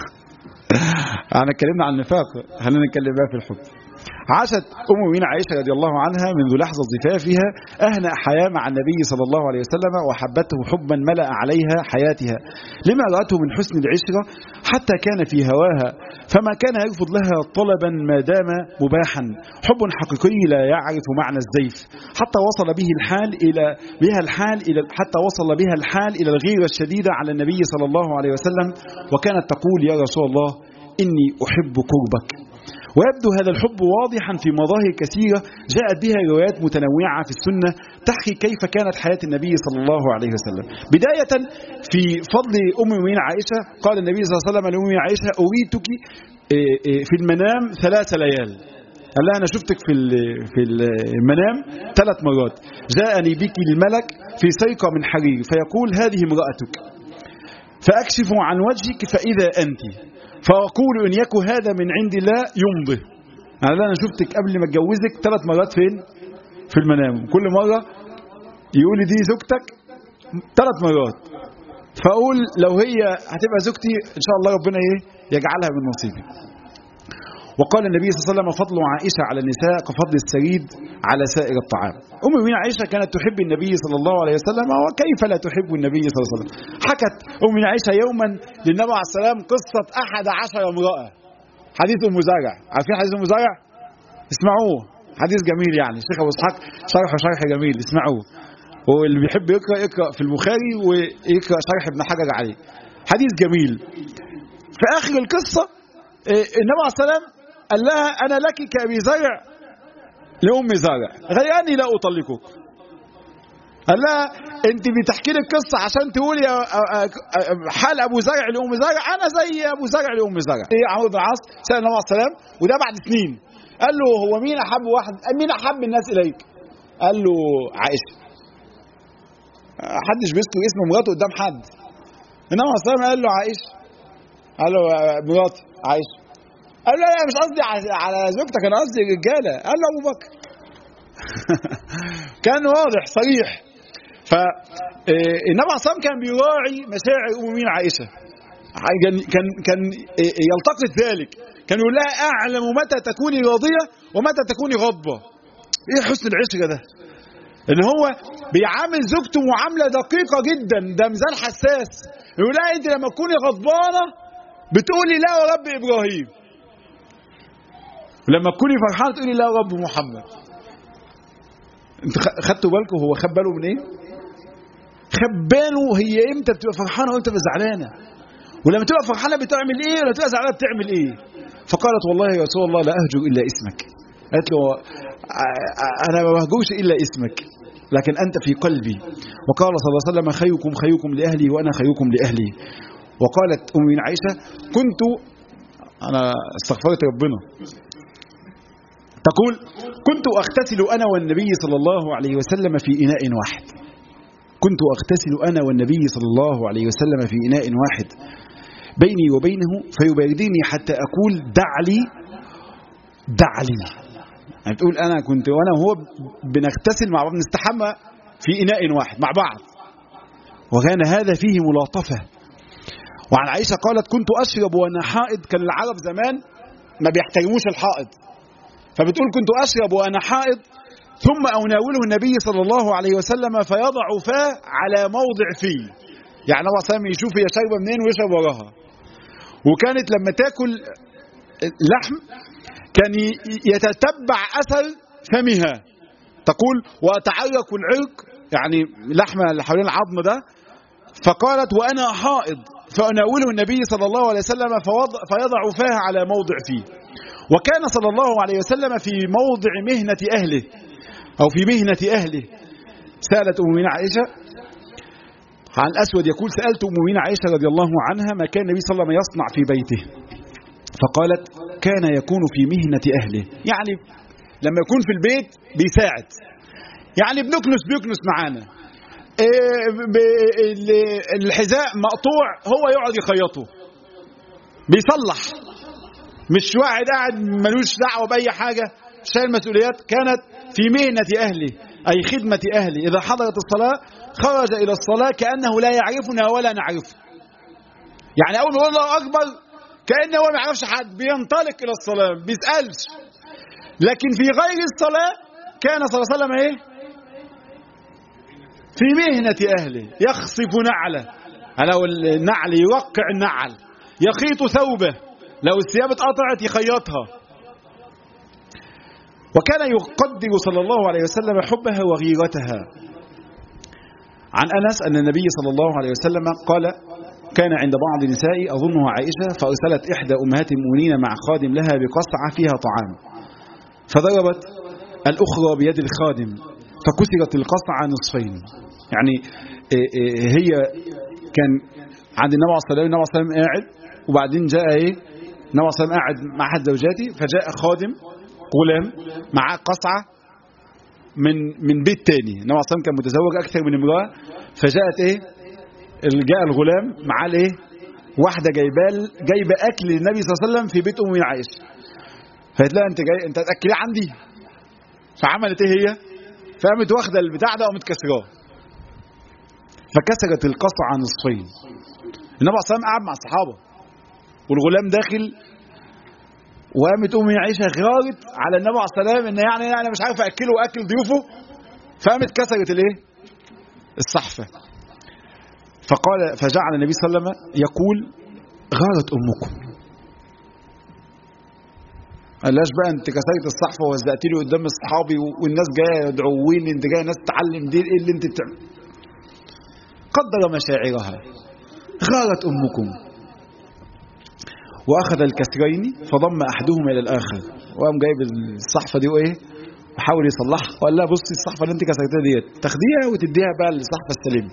احنا اتكلمنا عن النفاق خلينا نتكلم بقى في الحب عاشت أم مين عائشة رضي الله عنها منذ لحظة زفافها أهنأ حياة مع النبي صلى الله عليه وسلم وحبته حبا ملأ عليها حياتها لما رأته من حسن العشرة حتى كان في هواها فما كان يرفض لها طلبا ما دام مباحا حب حقيقي لا يعرف معنى الزيف حتى وصل به الحال إلى بها الحال إلى حتى وصل بها الحال إلى الغيرة الشديدة على النبي صلى الله عليه وسلم وكانت تقول يا رسول الله إني أحب قربك ويبدو هذا الحب واضحا في مظاهر كثيرة جاءت بها روايات متنوعة في السنة تحكي كيف كانت حياة النبي صلى الله عليه وسلم بداية في فضل أم المؤمنين عائشة قال النبي صلى الله عليه وسلم لأم المؤمنين عائشة أريتك في المنام ثلاث ليال قال لها أنا شفتك في في المنام ثلاث مرات جاءني بك الملك في سيقة من حرير فيقول هذه امرأتك فأكشف عن وجهك فإذا أنت فأقول إن يكن هذا من عند الله يمضي أنا أنا شفتك قبل ما اتجوزك ثلاث مرات فين في المنام كل مرة يقول لي دي زوجتك ثلاث مرات فأقول لو هي هتبقى زوجتي إن شاء الله ربنا إيه يجعلها من نصيبي وقال النبي صلى الله عليه وسلم فضل عائشة على النساء كفضل السريد على سائر الطعام أم من عائشة كانت تحب النبي صلى الله عليه وسلم وكيف لا تحب النبي صلى الله عليه وسلم حكت أم من عائشة يوما للنبي عليه السلام قصة أحد عشر امرأة حديث أم زرع عارفين حديث أم زرع اسمعوه حديث جميل يعني الشيخ أبو إسحاق شرحه شرح جميل اسمعوه واللي بيحب يقرأ يقرأ في البخاري ويقرأ شرح ابن حجر عليه حديث جميل في اخر القصه النبي عليه السلام قال لها انا لك كابي زرع لام زرع غير اني لا اطلقك قال لها انت بتحكي لي القصه عشان تقولي حال ابو زرع لام زرع انا زي ابو زرع لام زرع ايه عمرو بن العاص سال النبي عليه السلام وده بعد سنين قال له هو مين احب واحد مين احب الناس اليك قال له عائشه حدش بيذكر اسم مراته قدام حد النبي عليه السلام قال له عائشه قال له مراتي عائشه قال له لا مش قصدي على زوجتك انا قصدي الرجاله قال له ابو بكر كان واضح صريح فالنبي عليه الصلاه كان بيراعي مشاعر ام المؤمنين عائشه كان كان كان يلتقط ذلك كان يقول لها اعلم متى تكوني راضيه ومتى تكوني غضبه ايه حسن العشره ده ان هو بيعامل زوجته معامله دقيقه جدا ده ميزان حساس يقول لها انت لما تكوني غضبانه بتقولي لا يا رب ابراهيم ولما تكوني فرحانه تقولي لا يا رب محمد انت خدتوا بالكم هو خد باله من ايه خد باله هي امتى بتبقى فرحانه وامتى بتبقى زعلانه ولما تبقى فرحانه بتعمل ايه ولما تبقى زعلانه بتعمل ايه فقالت والله يا رسول الله لا اهجر الا اسمك قالت له انا ما بهجرش الا اسمك لكن انت في قلبي وقال صلى الله عليه وسلم خيركم خيركم لاهلي وانا خيركم لاهلي وقالت ام من عائشه كنت انا استغفرت ربنا تقول كنت اغتسل انا والنبي صلى الله عليه وسلم في اناء واحد كنت اغتسل انا والنبي صلى الله عليه وسلم في اناء واحد بيني وبينه فيباردني حتى اقول دع لي دع لي يعني بتقول انا كنت وانا وهو بنغتسل مع بعض بنستحمى في اناء واحد مع بعض وكان هذا فيه ملاطفه وعن عائشه قالت كنت اشرب وانا حائض كان العرب زمان ما بيحترموش الحائض فبتقول كنت اشرب وانا حائض ثم اناوله النبي صلى الله عليه وسلم فيضع فاه على موضع فيه يعني هو سامي يشوف هي شاربه منين ويشرب وراها وكانت لما تاكل لحم كان يتتبع اثر فمها تقول واتعرق العرق يعني لحمه اللي حوالين العظم ده فقالت وانا حائض فاناوله النبي صلى الله عليه وسلم فيضع فاه على موضع فيه وكان صلى الله عليه وسلم في موضع مهنه اهله او في مهنه اهله سالت ام عائشه عن الاسود يقول سالت ام عائشه رضي الله عنها ما كان النبي صلى الله عليه وسلم يصنع في بيته فقالت كان يكون في مهنة أهله يعني لما يكون في البيت بيساعد يعني بنكنس بيكنس معانا الحذاء مقطوع هو يقعد يخيطه بيصلح مش واحد قاعد ملوش دعوة بأي حاجة شايل مسؤوليات كانت في مهنة أهله أي خدمة أهله إذا حضرت الصلاة خرج إلى الصلاة كأنه لا يعرفنا ولا نعرفه يعني أول ما يقول الله أكبر كأنه هو ما يعرفش حد بينطلق إلى الصلاة ما بيسألش لكن في غير الصلاة كان صلى الله عليه وسلم إيه في مهنة أهله يخصف نعله لو النعل يوقع النعل يخيط ثوبه لو الثياب اتقطعت يخيطها وكان يقدر صلى الله عليه وسلم حبها وغيرتها عن أنس أن النبي صلى الله عليه وسلم قال كان عند بعض النساء أظنها عائشة فأرسلت إحدى أمهات المؤمنين مع خادم لها بقصعة فيها طعام فضربت الأخرى بيد الخادم فكسرت القصعة نصفين يعني هي كان عند النبي عليه الصلاة والسلام النبي عليه الصلاة والسلام قاعد وبعدين جاء إيه النبي عليه الصلاة والسلام قاعد مع أحد زوجاتي فجاء خادم غلام معاه قصعة من من بيت تاني النبي عليه الصلاة والسلام كان متزوج أكثر من امرأة فجاءت إيه جاء الغلام معاه الايه واحده جايبه جايبه اكل للنبي صلى الله عليه وسلم في بيت ام عائشه فقالت لها انت جاي انت هتاكليه عندي فعملت ايه هي فقامت واخده البتاع ده وقامت كسراه فكسرت القصعه نصفين النبي صلى الله عليه وسلم قعد مع الصحابه والغلام داخل وقامت ام عائشه غارت على النبي عليه الصلاه والسلام ان يعني انا مش عارف اكله واكل ضيوفه فقامت كسرت الايه الصحفه فقال فجعل النبي صلى الله عليه وسلم يقول غارت امكم قالش بقى انت كسرت الصحفه ووزعت لي قدام اصحابي والناس جايه يدعوين انت جايه ناس تتعلم دي ايه اللي انت بتعمل قدر مشاعرها غارت امكم وأخذ الكسرين فضم أحدهما إلى الآخر وقام جايب الصحفة دي وإيه وحاول يصلحها وقال لها بصي الصحفة اللي أنت كسرتها ديت تاخديها وتديها بقى للصحفة السليمة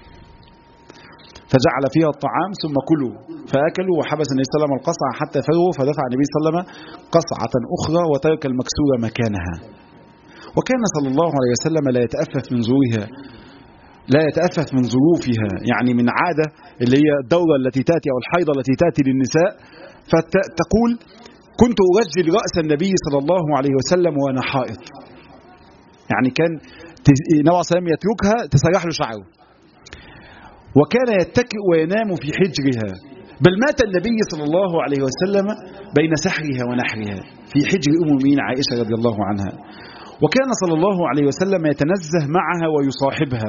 فجعل فيها الطعام ثم كلوا فأكلوا وحبس النبي صلى الله عليه وسلم القصعة حتى فرغوا فدفع النبي صلى الله عليه وسلم قصعة أخرى وترك المكسورة مكانها وكان صلى الله عليه وسلم لا يتأفف من زورها لا يتأفف من ظروفها يعني من عادة اللي هي الدورة التي تأتي أو الحيضة التي تأتي للنساء فتقول كنت أرجل رأس النبي صلى الله عليه وسلم وأنا حائط يعني كان نوع سلام يتركها تسرح له شعره وكان يتكئ وينام في حجرها بل مات النبي صلى الله عليه وسلم بين سحرها ونحرها في حجر أم المؤمنين عائشة رضي الله عنها وكان صلى الله عليه وسلم يتنزه معها ويصاحبها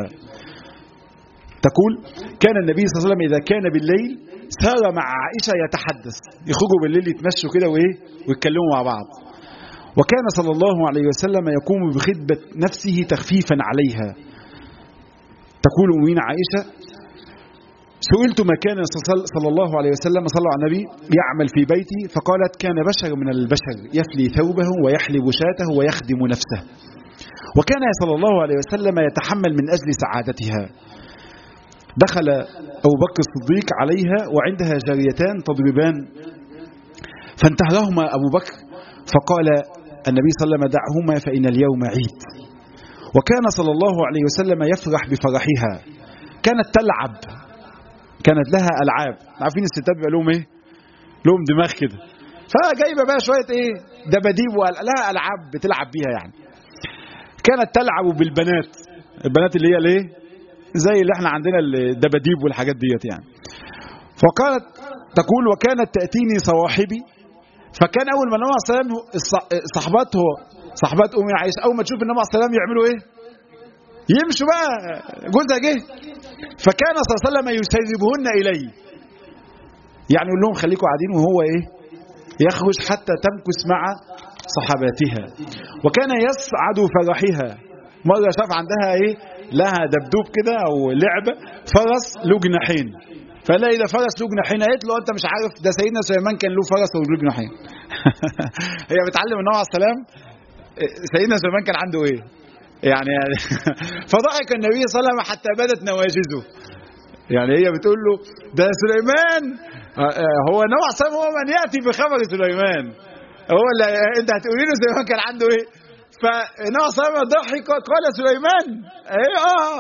تقول كان النبي صلى الله عليه وسلم إذا كان بالليل سار مع عائشة يتحدث يخرجوا بالليل يتمشوا كده وإيه ويتكلموا مع بعض وكان صلى الله عليه وسلم يقوم بخدمة نفسه تخفيفا عليها تقول أمين عائشة سئلت ما كان صلى الله عليه وسلم صلى على النبي يعمل في بيتي فقالت كان بشر من البشر يفلي ثوبه ويحلب شاته ويخدم نفسه وكان صلى الله عليه وسلم يتحمل من أجل سعادتها دخل أبو بكر الصديق عليها وعندها جاريتان تضربان فانتهرهما أبو بكر فقال النبي صلى الله عليه وسلم دعهما فإن اليوم عيد وكان صلى الله عليه وسلم يفرح بفرحها كانت تلعب كانت لها ألعاب عارفين الستات بيبقى لهم إيه لهم دماغ كده فجايبه بقى شويه ايه دباديب لها العاب بتلعب بيها يعني كانت تلعب بالبنات البنات اللي هي الايه زي اللي احنا عندنا الدباديب والحاجات ديت يعني فقالت تقول وكانت تأتيني صواحبي فكان أول ما النبي عليه السلام صحباته صحبات أمي عائشة أول ما تشوف النبي عليه السلام يعملوا إيه؟ يمشوا بقى جوزها جه فكان صلى الله عليه وسلم يسربهن إلي يعني يقول لهم خليكم قاعدين وهو إيه؟ يخرج حتى تمكث مع صحباتها وكان يسعد فرحها مرة شاف عندها إيه؟ لها دبدوب كده او لعبه فرس له جناحين فلاقي ده فرس له جناحين قالت له انت مش عارف ده سيدنا سليمان كان له فرس وله جناحين هي بتعلم النبي عليه السلام سيدنا سليمان كان عنده ايه يعني, يعني فضحك النبي صلى الله عليه وسلم حتى بدت نواجذه يعني هي بتقول له ده سليمان هو النبي عليه السلام هو من ياتي بخبر سليمان هو اللي انت هتقولي له سليمان كان عنده ايه فالنبي صلى الله عليه وسلم ضحك قال سليمان ايه اه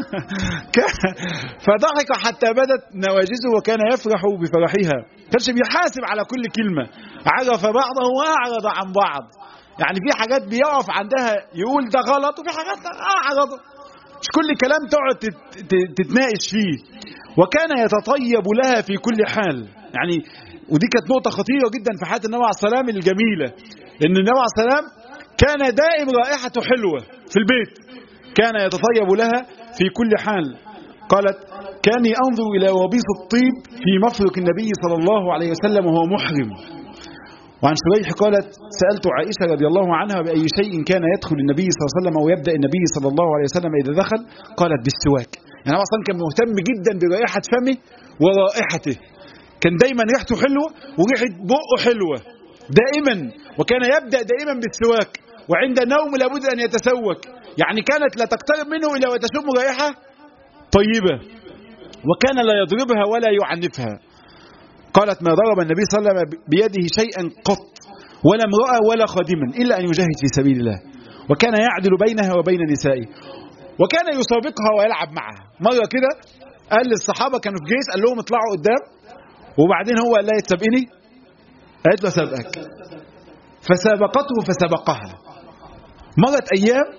فضحك حتى بدت نواجذه وكان يفرح بفرحها كانش بيحاسب على كل كلمه عرف بعضه واعرض عن بعض يعني في حاجات بيقف عندها يقول ده غلط وفي حاجات اعرض مش كل كلام تقعد تتناقش فيه وكان يتطيب لها في كل حال يعني ودي كانت نقطه خطيره جدا في حياه النبي عليه السلام الجميله ان النبي عليه السلام كان دائم رائحته حلوة في البيت كان يتطيب لها في كل حال قالت كاني أنظر إلى وبيص الطيب في مفرق النبي صلى الله عليه وسلم وهو محرم وعن شريح قالت سألت عائشة رضي الله عنها بأي شيء كان يدخل النبي صلى الله عليه وسلم أو يبدأ النبي صلى الله عليه وسلم إذا دخل قالت بالسواك يعني هو أصلا كان مهتم جدا برائحة فمه ورائحته كان دايما ريحته حلوة وريحة بقه حلوة دائما وكان يبدأ دائما بالسواك وعند النوم لابد أن يتسوك يعني كانت لا تقترب منه إلا وتشم رائحة طيبة وكان لا يضربها ولا يعنفها قالت ما ضرب النبي صلى الله عليه وسلم بيده شيئا قط ولا امرأة ولا خادما إلا أن يجاهد في سبيل الله وكان يعدل بينها وبين نسائه وكان يسابقها ويلعب معها مرة كده قال للصحابة كانوا في جيش قال لهم اطلعوا قدام وبعدين هو قال لها تسابقني قالت له سابقك فسابقته فسبقها مرت أيام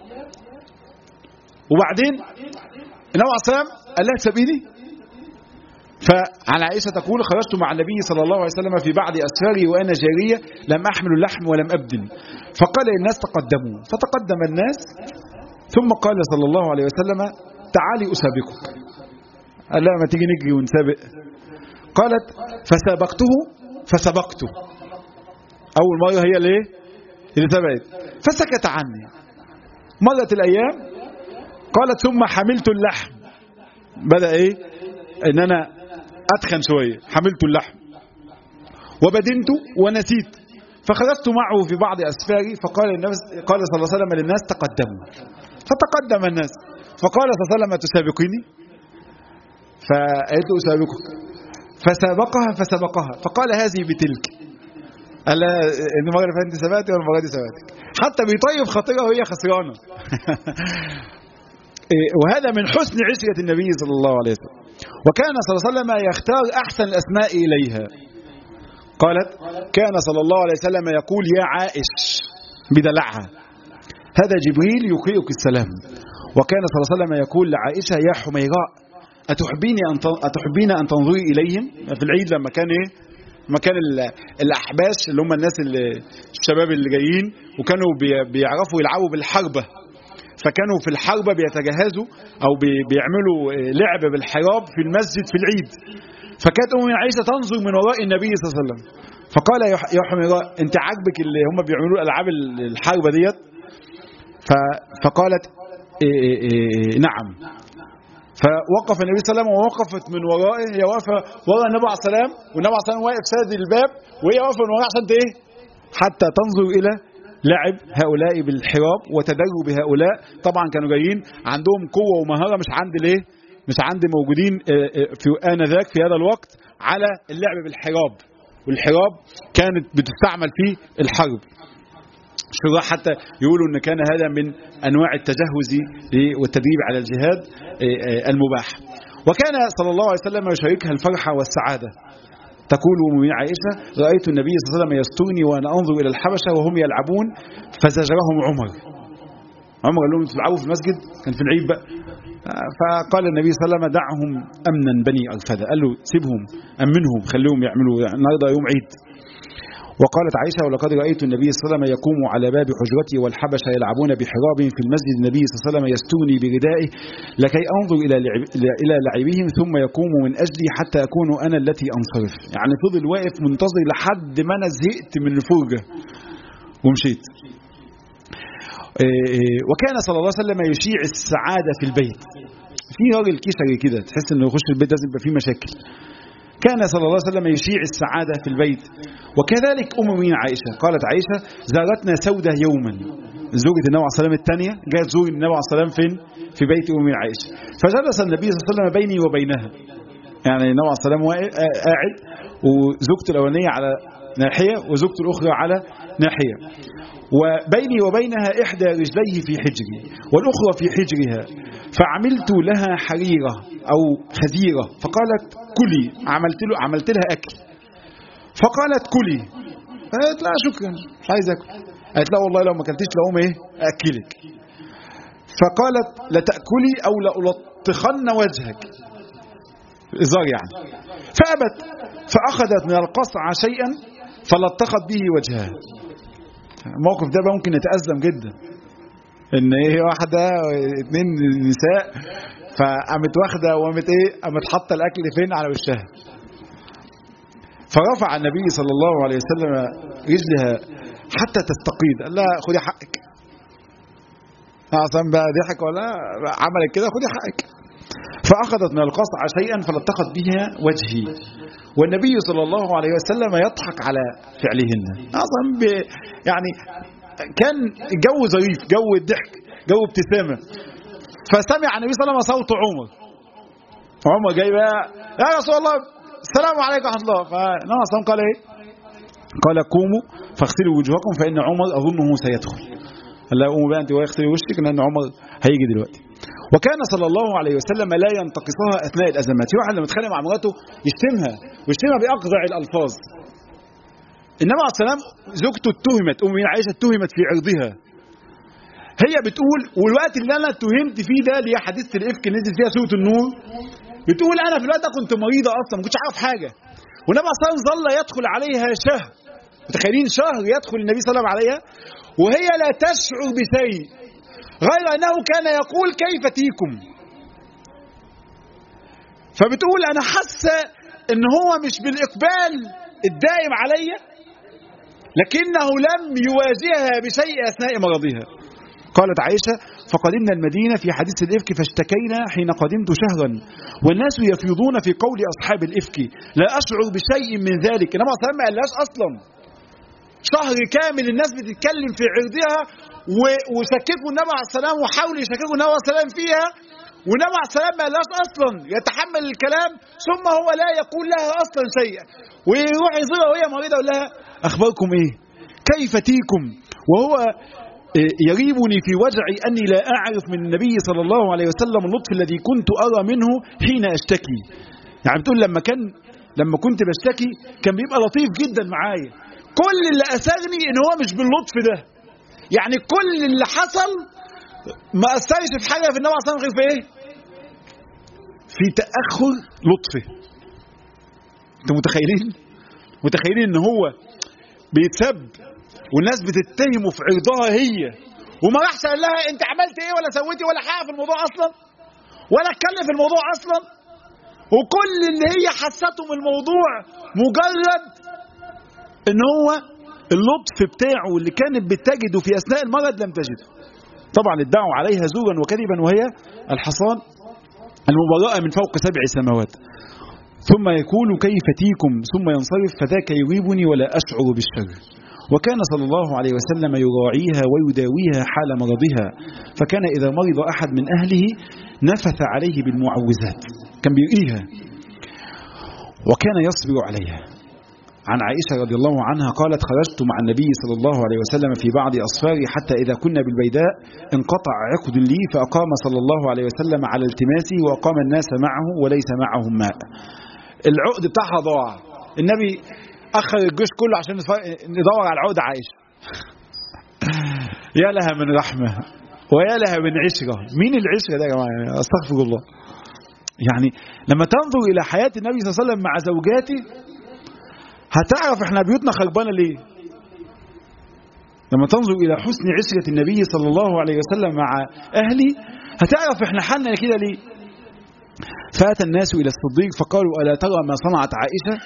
وبعدين النبي عليه السلام قال لها تسابقني فعن عائشة تقول خرجت مع النبي صلى الله عليه وسلم في بعض أسفاري وأنا جارية لم أحمل اللحم ولم أبدن فقال الناس تقدموا فتقدم الناس ثم قال صلى الله عليه وسلم تعالي أسابقك قال لها ما تيجي نجري ونسابق قالت فسابقته فسبقته أول مرة هي اللي اللي سبقت فسكت عني مرت الأيام قالت ثم حملت اللحم بدأ إيه إن أنا أتخن شوية حملت اللحم وبدنت ونسيت فخرجت معه في بعض أسفاري فقال الناس قال صلى الله عليه وسلم للناس تقدموا فتقدم الناس فقال صلى الله عليه وسلم تسابقني فقالت له أسابقك فسابقها فسبقها فقال هذه بتلك قال لها ان المره اللي فاتت سبقتي ولا المره دي سبقتك حتى بيطيب خاطرها وهي خسرانه وهذا من حسن عشرة النبي صلى الله عليه وسلم وكان صلى الله عليه وسلم يختار أحسن الأسماء إليها قالت كان صلى الله عليه وسلم يقول يا عائش بدلعها هذا جبريل يقرئك السلام وكان صلى الله عليه وسلم يقول لعائشة يا حميراء أتحبين أن أتحبين أن تنظري إليهم في العيد لما كان إيه لما كان الأحباش اللي هم الناس اللي الشباب اللي جايين وكانوا بيعرفوا يلعبوا بالحربة فكانوا في الحربة بيتجهزوا أو بيعملوا لعب بالحراب في المسجد في العيد فكانت أم عائشة تنظر من وراء النبي صلى الله عليه وسلم فقال يا حميراء أنت عاجبك اللي هم بيعملوا ألعاب الحربة ديت فقالت إيه إيه إيه نعم فوقف النبي صلى الله عليه وسلم ووقفت من ورائه هي واقفه ورا النبي عليه السلام والنبي عليه السلام واقف ساد الباب وهي واقفه من وراه عشان ايه؟ حتى تنظر الى لعب هؤلاء بالحراب وتدرب هؤلاء طبعا كانوا جايين عندهم قوه ومهاره مش عند الايه؟ مش عند موجودين في انذاك في هذا الوقت على اللعب بالحراب والحراب كانت بتستعمل في الحرب الشراح حتى يقولوا ان كان هذا من انواع التجهز والتدريب على الجهاد المباح وكان صلى الله عليه وسلم يشاركها الفرحه والسعاده تقول أم عائشة رأيت النبي صلى الله عليه وسلم يستوني وأنا أنظر إلى الحبشة وهم يلعبون فزجرهم عمر عمر قال لهم تلعبوا في المسجد كان في العيد بقى فقال النبي صلى الله عليه وسلم دعهم أمنا بني أرفدة قال له سيبهم أمنهم خليهم يعملوا النهارده يوم عيد وقالت عائشة ولقد رأيت النبي صلى الله عليه وسلم يقوم على باب حجرتي والحبشة يلعبون بحراب في المسجد النبي صلى الله عليه وسلم يستوني بردائه لكي أنظر إلى لعب إلى لعبهم ثم يقوم من أجلي حتى أكون أنا التي أنصرف يعني فضل واقف منتظر لحد ما أنا زهقت من الفرجة ومشيت وكان صلى الله عليه وسلم يشيع السعادة في البيت في راجل كسري كده تحس انه يخش البيت لازم يبقى فيه مشاكل كان صلى الله عليه وسلم يشيع السعادة في البيت وكذلك أم مين عائشة قالت عائشة زارتنا سودة يوما زوجة النبي عليه الصلاة والسلام الثانية جاءت زوج النبي عليه الصلاة والسلام فين في بيت أم مين عائشة فجلس النبي صلى الله عليه وسلم بيني وبينها يعني النبي عليه الصلاة والسلام قاعد وزوجته الأولانية على ناحية وزوجته الأخرى على ناحية وبيني وبينها إحدى رجليه في حجري والأخرى في حجرها فعملت لها حريرة أو خزيرة فقالت كلي عملت له عملت لها أكل فقالت كلي قالت لا شكرا مش عايز أكل قالت لا والله لو ما اكلتيش لقوم إيه أكلك فقالت لتأكلي أو لألطخن وجهك إزار يعني فأبت فأخذت من القصع شيئا فلطخت به وجهها الموقف ده ممكن يتأزم جدا ان ايه واحده اتنين نساء فقامت واخده وقامت ايه قامت حاطه الاكل فين على وشها فرفع النبي صلى الله عليه وسلم رجلها حتى تستقيد قال لها خدي حقك عشان بقى ضحك ولا عملت كده خدي حقك فأخذت من القصع شيئا فلطخت بها وجهي والنبي صلى الله عليه وسلم يضحك على فعلهن أصلا يعني كان جو ظريف جو الضحك جو ابتسامة فسمع النبي صلى الله عليه وسلم صوت عمر عمر جاي بقى يا رسول الله السلام عليكم ورحمة الله فالنبي صلى الله عليه وسلم قال ايه قال قوموا فاغسلوا وجوهكم فإن عمر أظنه سيدخل قال لا قوموا بقى أنت واغسلي وشك لأن عمر هيجي دلوقتي وكان صلى الله عليه وسلم لا ينتقصها اثناء الازمات في واحد لما يتخانق مع مراته يشتمها ويشتمها باقذع الالفاظ النبي عليه السلام زوجته اتهمت ام عائشه اتهمت في عرضها هي بتقول والوقت اللي انا اتهمت فيه ده اللي هي حديثه الافك نزل فيها سوره النور بتقول انا في الوقت ده كنت مريضه اصلا ما كنتش عارف حاجه والنبي عليه السلام ظل يدخل عليها شهر متخيلين شهر يدخل النبي صلى الله عليه وسلم عليها وهي لا تشعر بشيء غير أنه كان يقول كيف تيكم فبتقول أنا حاسة إن هو مش بالإقبال الدائم عليا لكنه لم يواجهها بشيء أثناء مرضها قالت عائشة فقدمنا المدينة في حديث الإفك فاشتكينا حين قدمت شهرا والناس يفيضون في قول أصحاب الإفك لا أشعر بشيء من ذلك إنما صلى الله عليه وسلم أصلا شهر كامل الناس بتتكلم في عرضها وشككوا النبي عليه السلام وحاولوا يشككوا النبي عليه السلام فيها والنبي عليه السلام ما قالهاش اصلا يتحمل الكلام ثم هو لا يقول لها اصلا شيئا ويروح يزورها وهي مريضه يقول لها اخباركم ايه؟ كيف تيكم؟ وهو يريبني في وجعي اني لا اعرف من النبي صلى الله عليه وسلم اللطف الذي كنت ارى منه حين اشتكي. يعني بتقول لما كان لما كنت بشتكي كان بيبقى لطيف جدا معايا. كل اللي اثرني ان هو مش باللطف ده. يعني كل اللي حصل ما اثرش في حاجه في النبي صلى الله عليه وسلم في ايه؟ في تاخر لطفه. انتوا متخيلين؟ متخيلين ان هو بيتسب والناس بتتهمه في عرضها هي وما راحش قال لها انت عملت ايه ولا سويتي ولا حاجه في الموضوع اصلا ولا اتكلم في الموضوع اصلا وكل اللي هي حسته من الموضوع مجرد ان هو اللطف بتاعه اللي كانت بتجده في اثناء المرض لم تجده طبعا ادعوا عليها زورا وكذبا وهي الحصان المبرأة من فوق سبع سماوات ثم يقول كيف تيكم ثم ينصرف فذاك يريبني ولا أشعر بالشر وكان صلى الله عليه وسلم يراعيها ويداويها حال مرضها فكان إذا مرض أحد من أهله نفث عليه بالمعوذات كان بيرقيها وكان يصبر عليها عن عائشة رضي الله عنها قالت خرجت مع النبي صلى الله عليه وسلم في بعض أصفاري حتى إذا كنا بالبيداء انقطع عقد لي فأقام صلى الله عليه وسلم على التماسي وأقام الناس معه وليس معهم ماء العقد بتاعها ضاع النبي أخر الجيش كله عشان ندور على عقد عائشة يا لها من رحمة ويا لها من عشرة مين العشرة ده يا جماعة يعني أستغفر الله يعني لما تنظر إلى حياة النبي صلى الله عليه وسلم مع زوجاته هتعرف احنا بيوتنا خربانة ليه لما تنظر إلى حسن عشرة النبي صلى الله عليه وسلم مع أهلي هتعرف احنا حالنا كده ليه فأتى الناس إلى الصديق فقالوا ألا ترى ما صنعت عائشة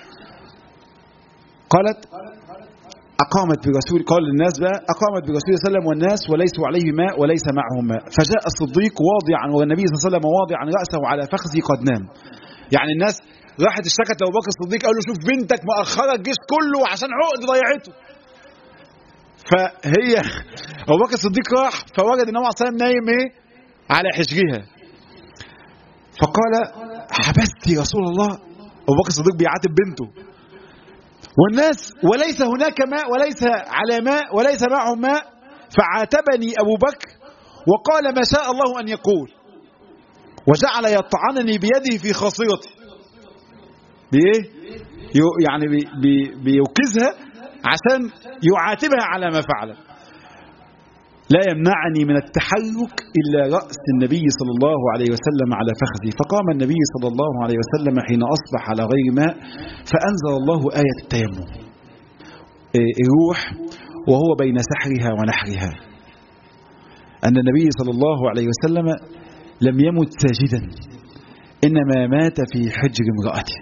قالت أقامت برسول قال للناس بقى أقامت برسول الله صلى الله عليه وسلم والناس وليسوا عليه ماء وليس معهم ماء فجاء الصديق واضعا والنبي صلى الله عليه وسلم واضعا رأسه على فخذه قد نام يعني الناس راحت اشتكت لابو بكر الصديق قال له شوف بنتك مأخرة الجيش كله عشان عقد ضيعته فهي ابو بكر الصديق راح فوجد النبي عليه الصلاه والسلام نايم ايه على حجرها فقال حبست يا رسول الله ابو بكر الصديق بيعاتب بنته والناس وليس هناك ماء وليس على ماء وليس معهم ماء فعاتبني ابو بكر وقال ما شاء الله ان يقول وجعل يطعنني بيده في خاصرتي بايه يعني بي بي بيوكزها عشان يعاتبها على ما فعلت لا يمنعني من التحرك إلا رأس النبي صلى الله عليه وسلم على فخذي فقام النبي صلى الله عليه وسلم حين أصبح على غير ماء فأنزل الله آية التيمم الروح وهو بين سحرها ونحرها أن النبي صلى الله عليه وسلم لم يمت ساجدا إنما مات في حجر امرأته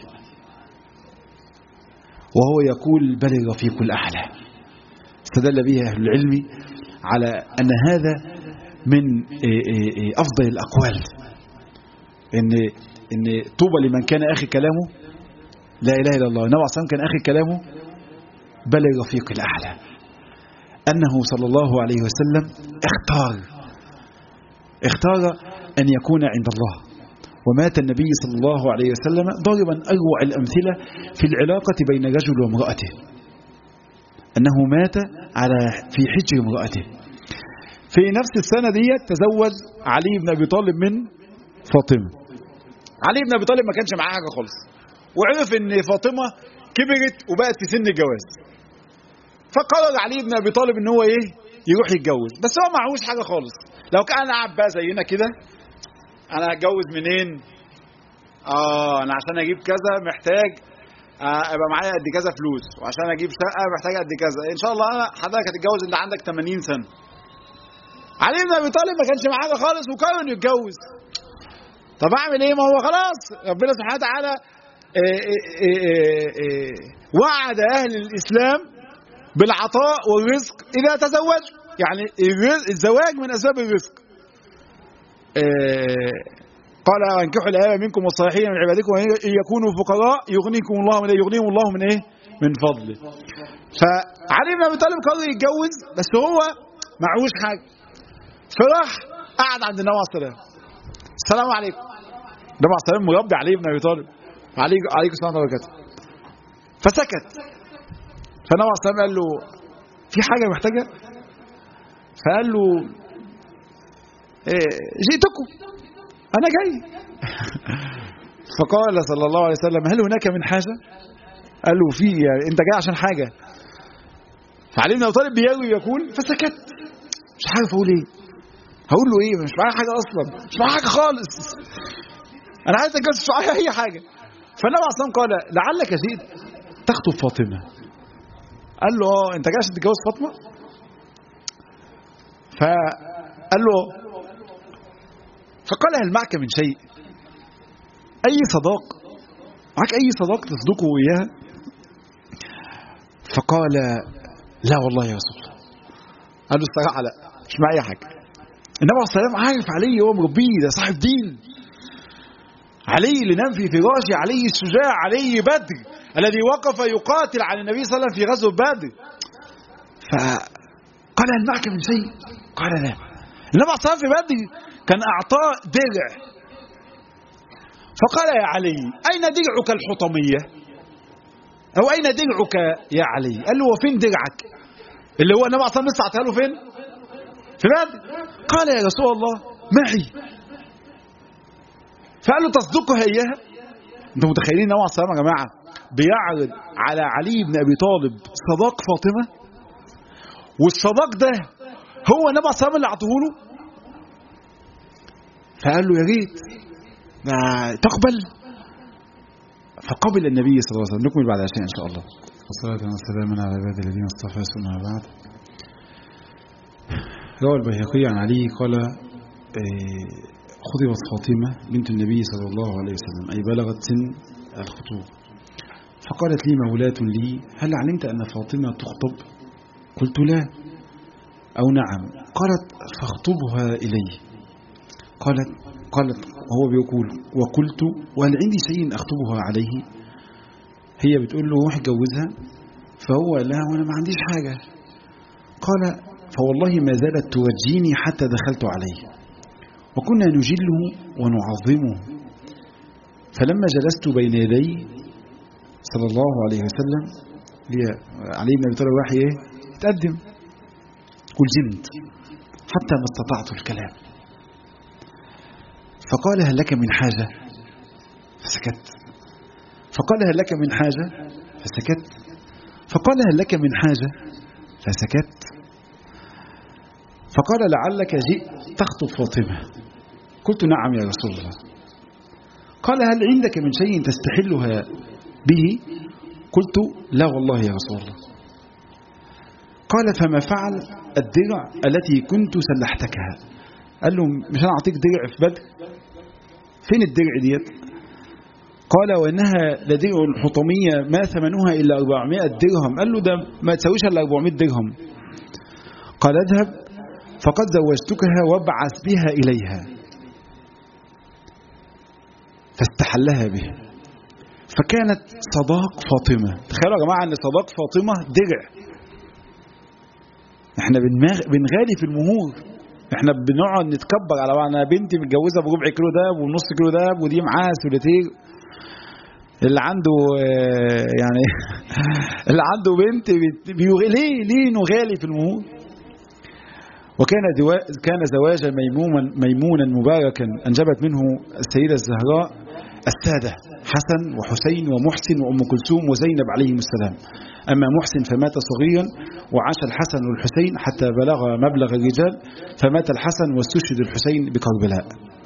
وهو يقول بل الرفيق الأعلى استدل به أهل العلم على أن هذا من أفضل الأقوال إن إن طوبى لمن كان آخر كلامه لا إله إلا الله النبي عليه كان آخر كلامه بل الرفيق الأعلى أنه صلى الله عليه وسلم اختار اختار أن يكون عند الله ومات النبي صلى الله عليه وسلم ضربا أروع الأمثلة في العلاقة بين رجل وامرأته أنه مات على في حجر امرأته في نفس السنة دي تزوج علي بن أبي طالب من فاطمة علي بن أبي طالب ما كانش معاه حاجة خالص وعرف أن فاطمة كبرت وبقت في سن الجواز فقرر علي بن أبي طالب أن هو إيه يروح يتجوز بس هو معهوش حاجة خالص لو كان قاعد بقى زينا كده انا هتجوز منين اه انا عشان اجيب كذا محتاج ابقى معايا قد كذا فلوس وعشان اجيب شقه محتاج قد كذا ان شاء الله انا حضرتك هتتجوز اللي عندك 80 سنه علي بن ابي طالب ما كانش معاه حاجه خالص وقرر انه يتجوز طب اعمل ايه ما هو خلاص ربنا سبحانه وتعالى وعد اهل الاسلام بالعطاء والرزق اذا تزوجوا يعني الزواج من اسباب الرزق آه قال وانكحوا الايام منكم والصالحين من عبادكم ان يكونوا فقراء يغنيكم الله من يغنيهم الله من ايه؟ من فضله. فعلي بن ابي طالب قرر يتجوز بس هو معهوش حاجه. فراح قعد عند النبي عليه السلام. السلام عليكم. النبي عليه السلام مربي علي بن ابي طالب. عليكم عليكم السلام ورحمه الله وبركاته. فسكت. فالنبي عليه السلام قال له في حاجه محتاجها؟ فقال له إيه جئتكم أنا جاي فقال صلى الله عليه وسلم هل هناك من حاجة قال له في يعني أنت جاي عشان حاجة فعلي بن أبي طالب بيروي يقول فسكت مش عارف أقول إيه هقول له إيه مش معايا حاجة أصلا مش معايا حاجة خالص أنا عايز أتجوز مش معايا أي حاجة فالنبي عليه الصلاة قال لعلك جئت تخطب فاطمة قال له اه انت جاي عشان تتجوز فاطمه فقال له فقال هل معك من شيء أي صداق معك أي صداق تصدقه إياها فقال لا والله يا رسول الله قال له الصراحة لا مش معي حاجة النبي عليه الصلاة والسلام عارف علي هو مربيه ده صاحب دين علي اللي نام في فراشه علي الشجاع علي بدر الذي وقف يقاتل عن النبي صلى الله عليه وسلم في غزوة بدر فقال هل معك من شيء قال لا النبي عليه الصلاة في بدر كان أعطاه درع فقال يا علي أين درعك الحطمية أو أين درعك يا علي قال له وفين درعك اللي هو النبي عليه الصلاة لسه عطاها له فين في بدر قال يا رسول الله معي فقال له تصدقها إياها انتوا متخيلين النبي عليه الصلاة يا جماعة بيعرض على علي بن أبي طالب صداق فاطمة والصداق ده هو النبي عليه الصلاة اللي عطوه له فقال له يا ريت تقبل فقبل النبي صلى الله عليه وسلم نكمل بعد عشان ان شاء الله والصلاة والسلام على عباد الذين اصطفى ثم بعد روى البيهقي عن علي قال خطبت فاطمة بنت النبي صلى الله عليه وسلم أي بلغت سن الخطوب فقالت لي مولاة لي هل علمت أن فاطمة تخطب قلت لا أو نعم قالت فاخطبها إلي قالت قالت هو بيقول وقلت وهل عندي شيء أخطبها عليه هي بتقول له روح اتجوزها فهو لا وانا ما عنديش حاجة قال فوالله ما زالت توجيني حتى دخلت عليه وكنا نجله ونعظمه فلما جلست بين يدي صلى الله عليه وسلم علي بن ابي طالب راح ايه تقدم كلزمت حتى ما استطعت الكلام فقال هل لك من حاجة فسكت فقال هل لك من حاجة فسكت فقال هل لك من حاجة فسكت فقال لعلك جئت تخطب فاطمة قلت نعم يا رسول الله قال هل عندك من شيء تستحلها به قلت لا والله يا رسول الله قال فما فعل الدرع التي كنت سلحتكها قال له مش انا اعطيك درع في بدر فين الدرع ديت قال وانها لدرع الحطميه ما ثمنها الا 400 درهم قال له ده ما تساويش الا 400 درهم قال اذهب فقد زوجتكها وابعث بها اليها فاستحلها به فكانت صداق فاطمه تخيلوا يا جماعه ان صداق فاطمه درع احنا بنغالي في المهور احنا بنقعد نتكبر على انا بنتي متجوزه بربع كيلو دهب ونص كيلو دهب ودي معاها سوليتير اللي عنده يعني اللي عنده بنت ليه ليه نغالي في المهور وكان كان زواجا ميمونا ميمونا مباركا انجبت منه السيده الزهراء الساده حسن وحسين ومحسن وام كلثوم وزينب عليهم السلام اما محسن فمات صغيرا وعاش الحسن والحسين حتى بلغ مبلغ الرجال فمات الحسن واستشهد الحسين بكربلاء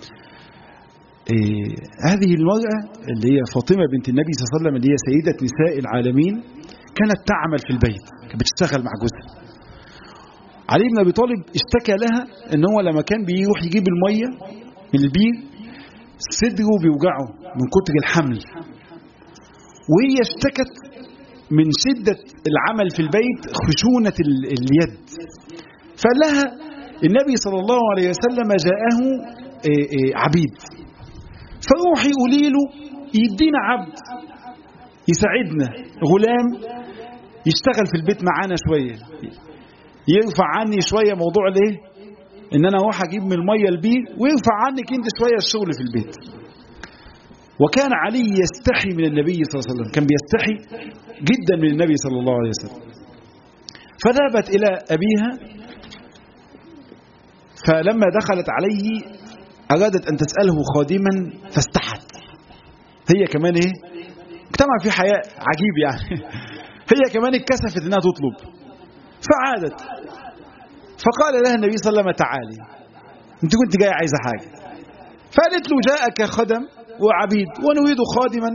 إيه هذه المرأة اللي هي فاطمة بنت النبي صلى الله عليه وسلم اللي هي سيدة نساء العالمين كانت تعمل في البيت كانت بتشتغل مع جوزها علي بن ابي طالب اشتكى لها ان هو لما كان بيروح يجيب الميه من البير صدره بيوجعه من كتر الحمل وهي اشتكت من شدة العمل في البيت خشونة اليد فقال لها النبي صلى الله عليه وسلم جاءه إيه إيه عبيد فروحي قولي له يدينا عبد يساعدنا غلام يشتغل في البيت معانا شوية يرفع عني شوية موضوع الايه ان انا اروح اجيب من المية البير ويرفع عنك انت شوية الشغل في البيت وكان علي يستحي من النبي صلى الله عليه وسلم كان بيستحي جدا من النبي صلى الله عليه وسلم فذهبت إلى أبيها فلما دخلت عليه أرادت أن تسأله خادما فاستحت هي كمان إيه اجتمع في حياء عجيب يعني هي كمان اتكسفت انها تطلب فعادت فقال لها النبي صلى الله عليه وسلم تعالي انت كنت جاي عايزه حاجه فقالت له جاءك خدم وعبيد ونريد خادما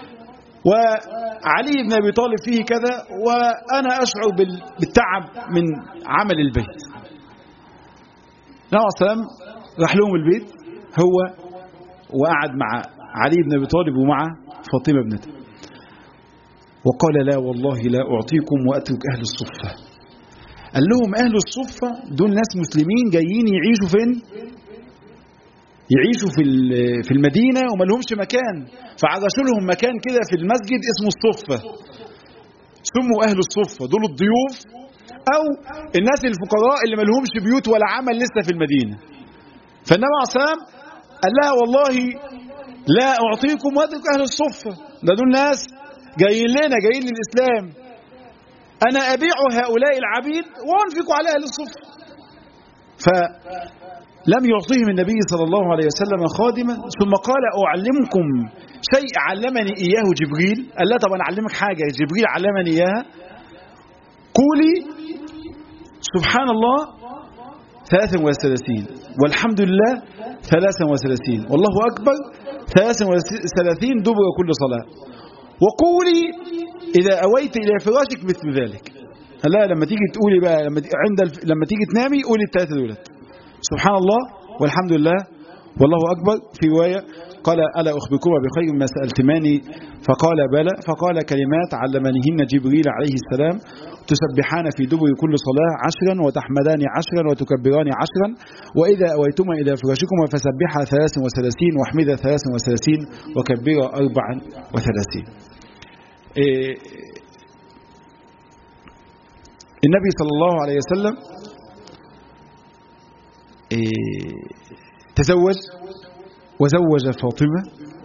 وعلي بن ابي طالب فيه كذا وانا اشعر بالتعب من عمل البيت النبي صلى الله عليه وسلم راح لهم البيت هو وقعد مع علي بن ابي طالب ومع فاطمه ابنته وقال لا والله لا اعطيكم واترك اهل الصفه قال لهم اهل الصفه دول ناس مسلمين جايين يعيشوا فين يعيشوا في في المدينه وما لهمش مكان فعرشوا لهم مكان كده في المسجد اسمه الصفه سموا اهل الصفه دول الضيوف او الناس الفقراء اللي ما لهمش بيوت ولا عمل لسه في المدينه فالنبي عليه الصلاه قال لها والله لا اعطيكم واترك اهل الصفه ده دول ناس جايين لنا جايين للاسلام انا ابيع هؤلاء العبيد وانفق على اهل الصفه فلم يعطيهم النبي صلى الله عليه وسلم خادما ثم قال اعلمكم شيء علمني اياه جبريل قال لا طب انا اعلمك حاجه جبريل علمني اياها قولي سبحان الله 33 والحمد لله 33 والله اكبر 33 دبر كل صلاه وقولي إذا أويت إلى فراشك مثل ذلك لا لما تيجي تقولي بقى لما عند الف... لما تيجي تنامي قولي الثلاثة دولت سبحان الله والحمد لله والله أكبر في رواية قال ألا أخبركما بخير ما سألتماني فقال بلى فقال كلمات علمنيهن جبريل عليه السلام تسبحان في دبر كل صلاة عشرا وتحمدان عشرا وتكبران عشرا وإذا أويتما إلى فراشكما فسبحا ثلاث وثلاثين واحمدا ثلاث وثلاثين وكبرا أربعا وثلاثين إيه النبي صلى الله عليه وسلم إيه تزوج وزوج فاطمة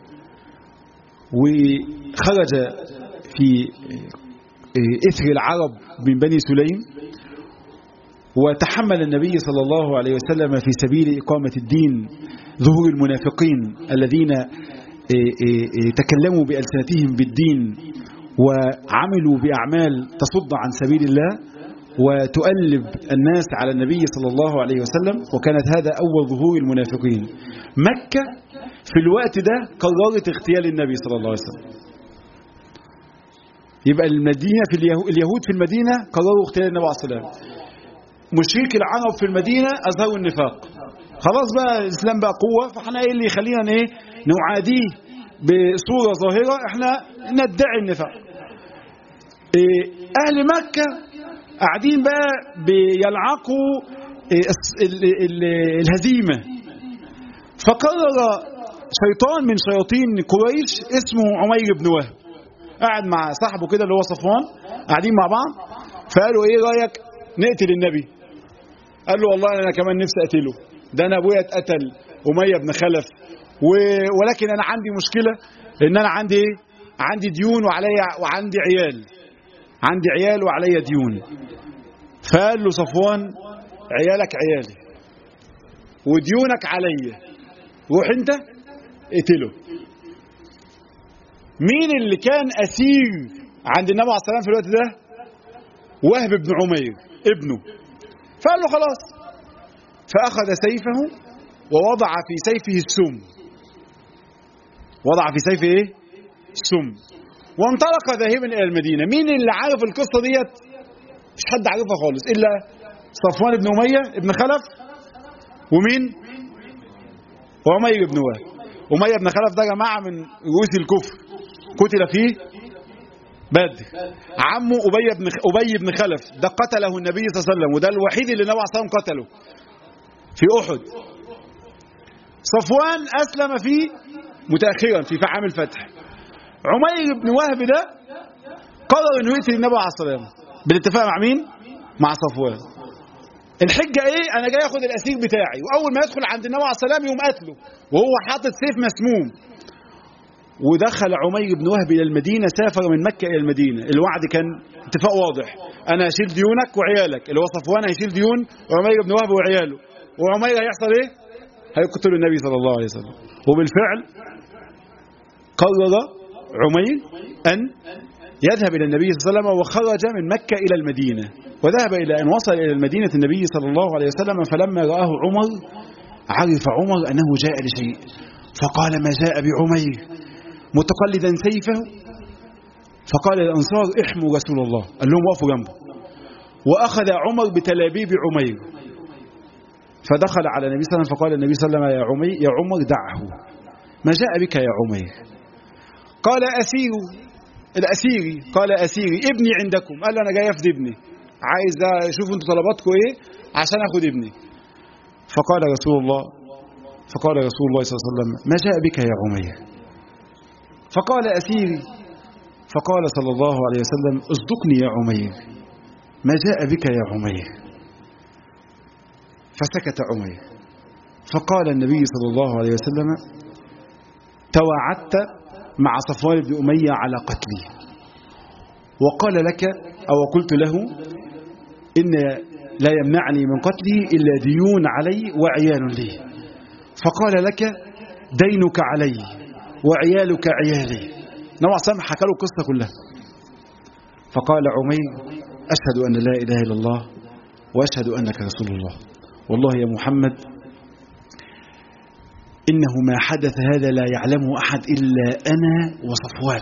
وخرج في إثر العرب من بني سليم وتحمل النبي صلى الله عليه وسلم في سبيل إقامة الدين ظهور المنافقين الذين تكلموا بألسنتهم بالدين وعملوا بأعمال تصد عن سبيل الله وتؤلب الناس على النبي صلى الله عليه وسلم وكانت هذا أول ظهور المنافقين مكة في الوقت ده قررت اغتيال النبي صلى الله عليه وسلم يبقى المدينة في اليهود في المدينة قرروا اغتيال النبي عليه الصلاة والسلام مشرك العرب في المدينة أظهروا النفاق خلاص بقى الإسلام بقى قوة فاحنا ايه اللي يخلينا ايه نعاديه بصورة ظاهرة احنا ندعي النفاق إيه أهل مكة قاعدين بقى بيلعقوا الهزيمة فقرر شيطان من شياطين قريش اسمه عمير بن وهب قاعد مع صاحبه كده اللي هو صفوان قاعدين مع بعض فقالوا ايه رايك نقتل النبي قال له والله انا كمان نفسي اقتله ده انا ابويا اتقتل اميه بن خلف و... ولكن انا عندي مشكله ان انا عندي ايه عندي ديون وعليا وعندي عيال عندي عيال وعليا ديون فقال له صفوان عيالك عيالي وديونك عليا روح انت اقتله مين اللي كان اسير عند النبي عليه الصلاه والسلام في الوقت ده وهب بن عمير ابنه فقال له خلاص فاخذ سيفه ووضع في سيفه السم وضع في سيفه ايه السم وانطلق ذاهبا الى المدينه مين اللي عارف القصه ديت مش حد عارفها خالص الا صفوان بن اميه ابن خلف ومين وعمير بن وهب اميه بن خلف ده يا جماعه من رؤوس الكفر قتل فيه بدر عمه ابي بن ابي بن خلف ده قتله النبي صلى الله عليه وسلم وده الوحيد اللي النبي صلى الله عليه وسلم قتله في احد صفوان أسلم في متأخرا في عام الفتح عمير بن وهب ده قرر انه يقتل النبي عليه الصلاه والسلام بالاتفاق مع مين؟ مع صفوان الحجه ايه؟ انا جاي اخد الاسير بتاعي واول ما يدخل عند النبي عليه الصلاه والسلام يقوم قتله وهو حاطط سيف مسموم ودخل عمير بن وهب الى المدينه سافر من مكه الى المدينه الوعد كان اتفاق واضح انا هشيل ديونك وعيالك اللي هو صفوان هيشيل ديون وعمير بن وهب وعياله وعمير هيحصل ايه؟ هيقتل النبي صلى الله عليه وسلم وبالفعل قرر عمير أن يذهب إلى النبي صلى الله عليه وسلم وخرج من مكة إلى المدينة وذهب إلى أن وصل إلى المدينة النبي صلى الله عليه وسلم فلما رآه عمر عرف عمر أنه جاء لشيء فقال ما جاء بعمير متقلدا سيفه فقال الأنصار احموا رسول الله قال لهم وقفوا جنبه وأخذ عمر بتلابيب عمير فدخل على النبي صلى الله عليه وسلم فقال النبي صلى الله عليه وسلم يا عمير يا عمر دعه ما جاء بك يا عمير قال أسير الأسيري قال أسيري ابني عندكم قال له أنا جاي أفدي ابني عايز أشوف أنتوا طلباتكم إيه عشان أخد ابني فقال رسول الله فقال رسول الله صلى الله عليه وسلم ما جاء بك يا عمير فقال أسيري فقال صلى الله عليه وسلم اصدقني يا عمير ما جاء بك يا عمير فسكت عمير فقال النبي صلى الله عليه وسلم توعدت مع صفوان بن أمية على قتلي وقال لك أو قلت له إن لا يمنعني من قتله إلا ديون علي وعيال لي فقال لك دينك علي وعيالك عيالي نوع سامح حكى له القصة كلها فقال عمير أشهد أن لا إله إلا الله وأشهد أنك رسول الله والله يا محمد إنه ما حدث هذا لا يعلمه أحد إلا أنا وصفوان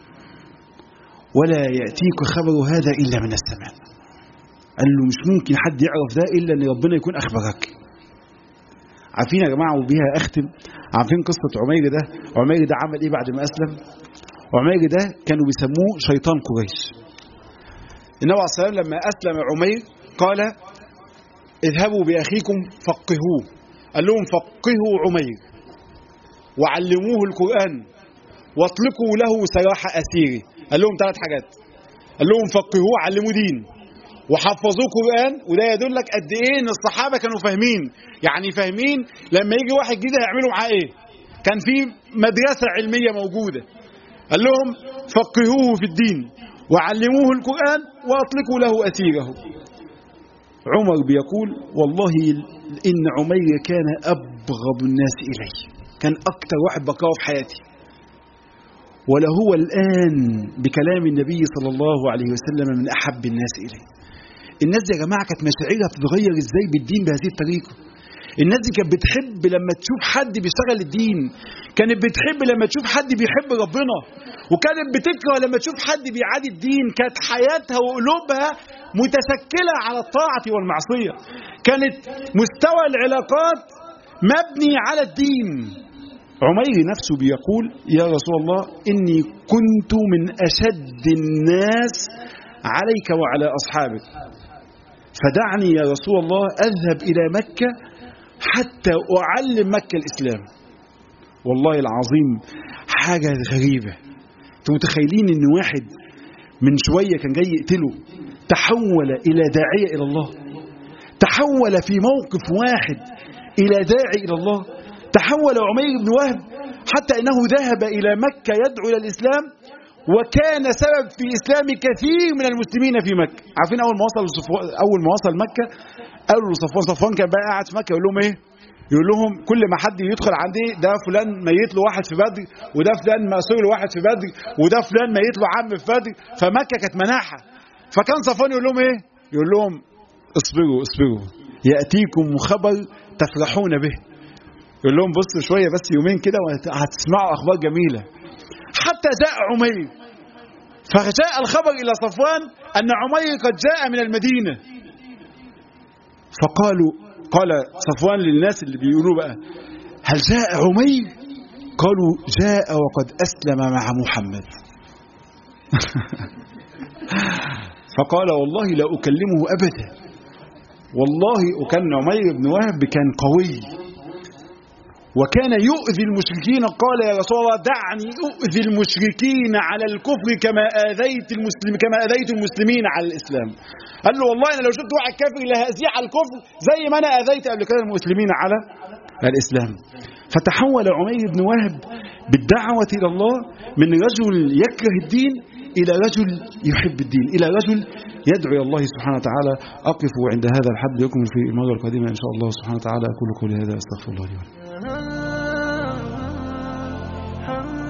ولا يأتيك خبر هذا إلا من السماء قال له مش ممكن حد يعرف ده إلا أن ربنا يكون أخبرك عارفين يا جماعة وبيها أختم عارفين قصة عمير ده عمير ده عمل إيه بعد ما أسلم عمير ده كانوا بيسموه شيطان قريش النبي عليه الصلاة والسلام لما أسلم عمير قال اذهبوا بأخيكم فقهوه قال لهم فقهوا عمير وعلموه القرآن واطلقوا له سراح أسيره قال لهم ثلاث حاجات قال لهم فقهوه علموه دين وحفظوه قرآن وده يدلك قد ايه ان الصحابة كانوا فاهمين يعني فاهمين لما يجي واحد جديد هيعملوا معاه ايه كان في مدرسة علمية موجودة قال لهم فقهوه في الدين وعلموه القرآن واطلقوا له أسيره عمر بيقول والله إن عمير كان أبغض الناس إلي كان أكثر واحد بكره في حياتي ولهو الآن بكلام النبي صلى الله عليه وسلم من أحب الناس إلي الناس دي يا جماعة كانت مشاعرها بتتغير إزاي بالدين بهذه الطريقة الناس دي كانت بتحب لما تشوف حد بيشتغل الدين كانت بتحب لما تشوف حد بيحب ربنا وكانت بتكره لما تشوف حد بيعادي الدين كانت حياتها وقلوبها متسكلة على الطاعة والمعصية كانت مستوى العلاقات مبني على الدين عمير نفسه بيقول يا رسول الله إني كنت من أشد الناس عليك وعلى أصحابك فدعني يا رسول الله أذهب إلى مكة حتى أعلم مكة الإسلام والله العظيم حاجة غريبة انتوا متخيلين ان واحد من شوية كان جاي يقتله تحول إلى داعية إلى الله تحول في موقف واحد إلى داعي إلى الله تحول عمير بن وهب حتى أنه ذهب إلى مكة يدعو إلى الإسلام وكان سبب في إسلام كثير من المسلمين في مكة عارفين أول ما وصل أول ما وصل مكة قالوا له صفوان صفوان كان بقى قاعد في مكة يقول لهم إيه يقول لهم كل ما حد يدخل عندي ده فلان ميت له واحد في بدر وده فلان مأسور له واحد في بدر وده فلان ميت له عم في بدر فمكة كانت مناحة فكان صفوان يقول لهم ايه يقول لهم اصبروا اصبروا يأتيكم خبر تفرحون به يقول لهم بصوا شوية بس يومين كده وهتسمعوا أخبار جميلة حتى جاء عمير فجاء الخبر إلى صفوان أن عمير قد جاء من المدينة فقالوا قال صفوان للناس اللي بيقولوا بقى هل جاء عمير قالوا جاء وقد أسلم مع محمد فقال والله لا أكلمه أبدا والله وكان عمير بن وهب كان قوي وكان يؤذي المشركين قال يا رسول الله دعني أؤذي المشركين على الكفر كما آذيت المسلم كما آذيت المسلمين على الإسلام قال له والله أنا لو شفت واحد كافر لهأذيه على الكفر زي ما أنا آذيت قبل كده المسلمين على الإسلام فتحول عمير بن وهب بالدعوة إلى الله من رجل يكره الدين إلى رجل يحب الدين إلى رجل يدعو الله سبحانه وتعالى أقف عند هذا الحد لكم في المرة القادمة إن شاء الله سبحانه وتعالى أقول قولي هذا أستغفر الله لي ولكم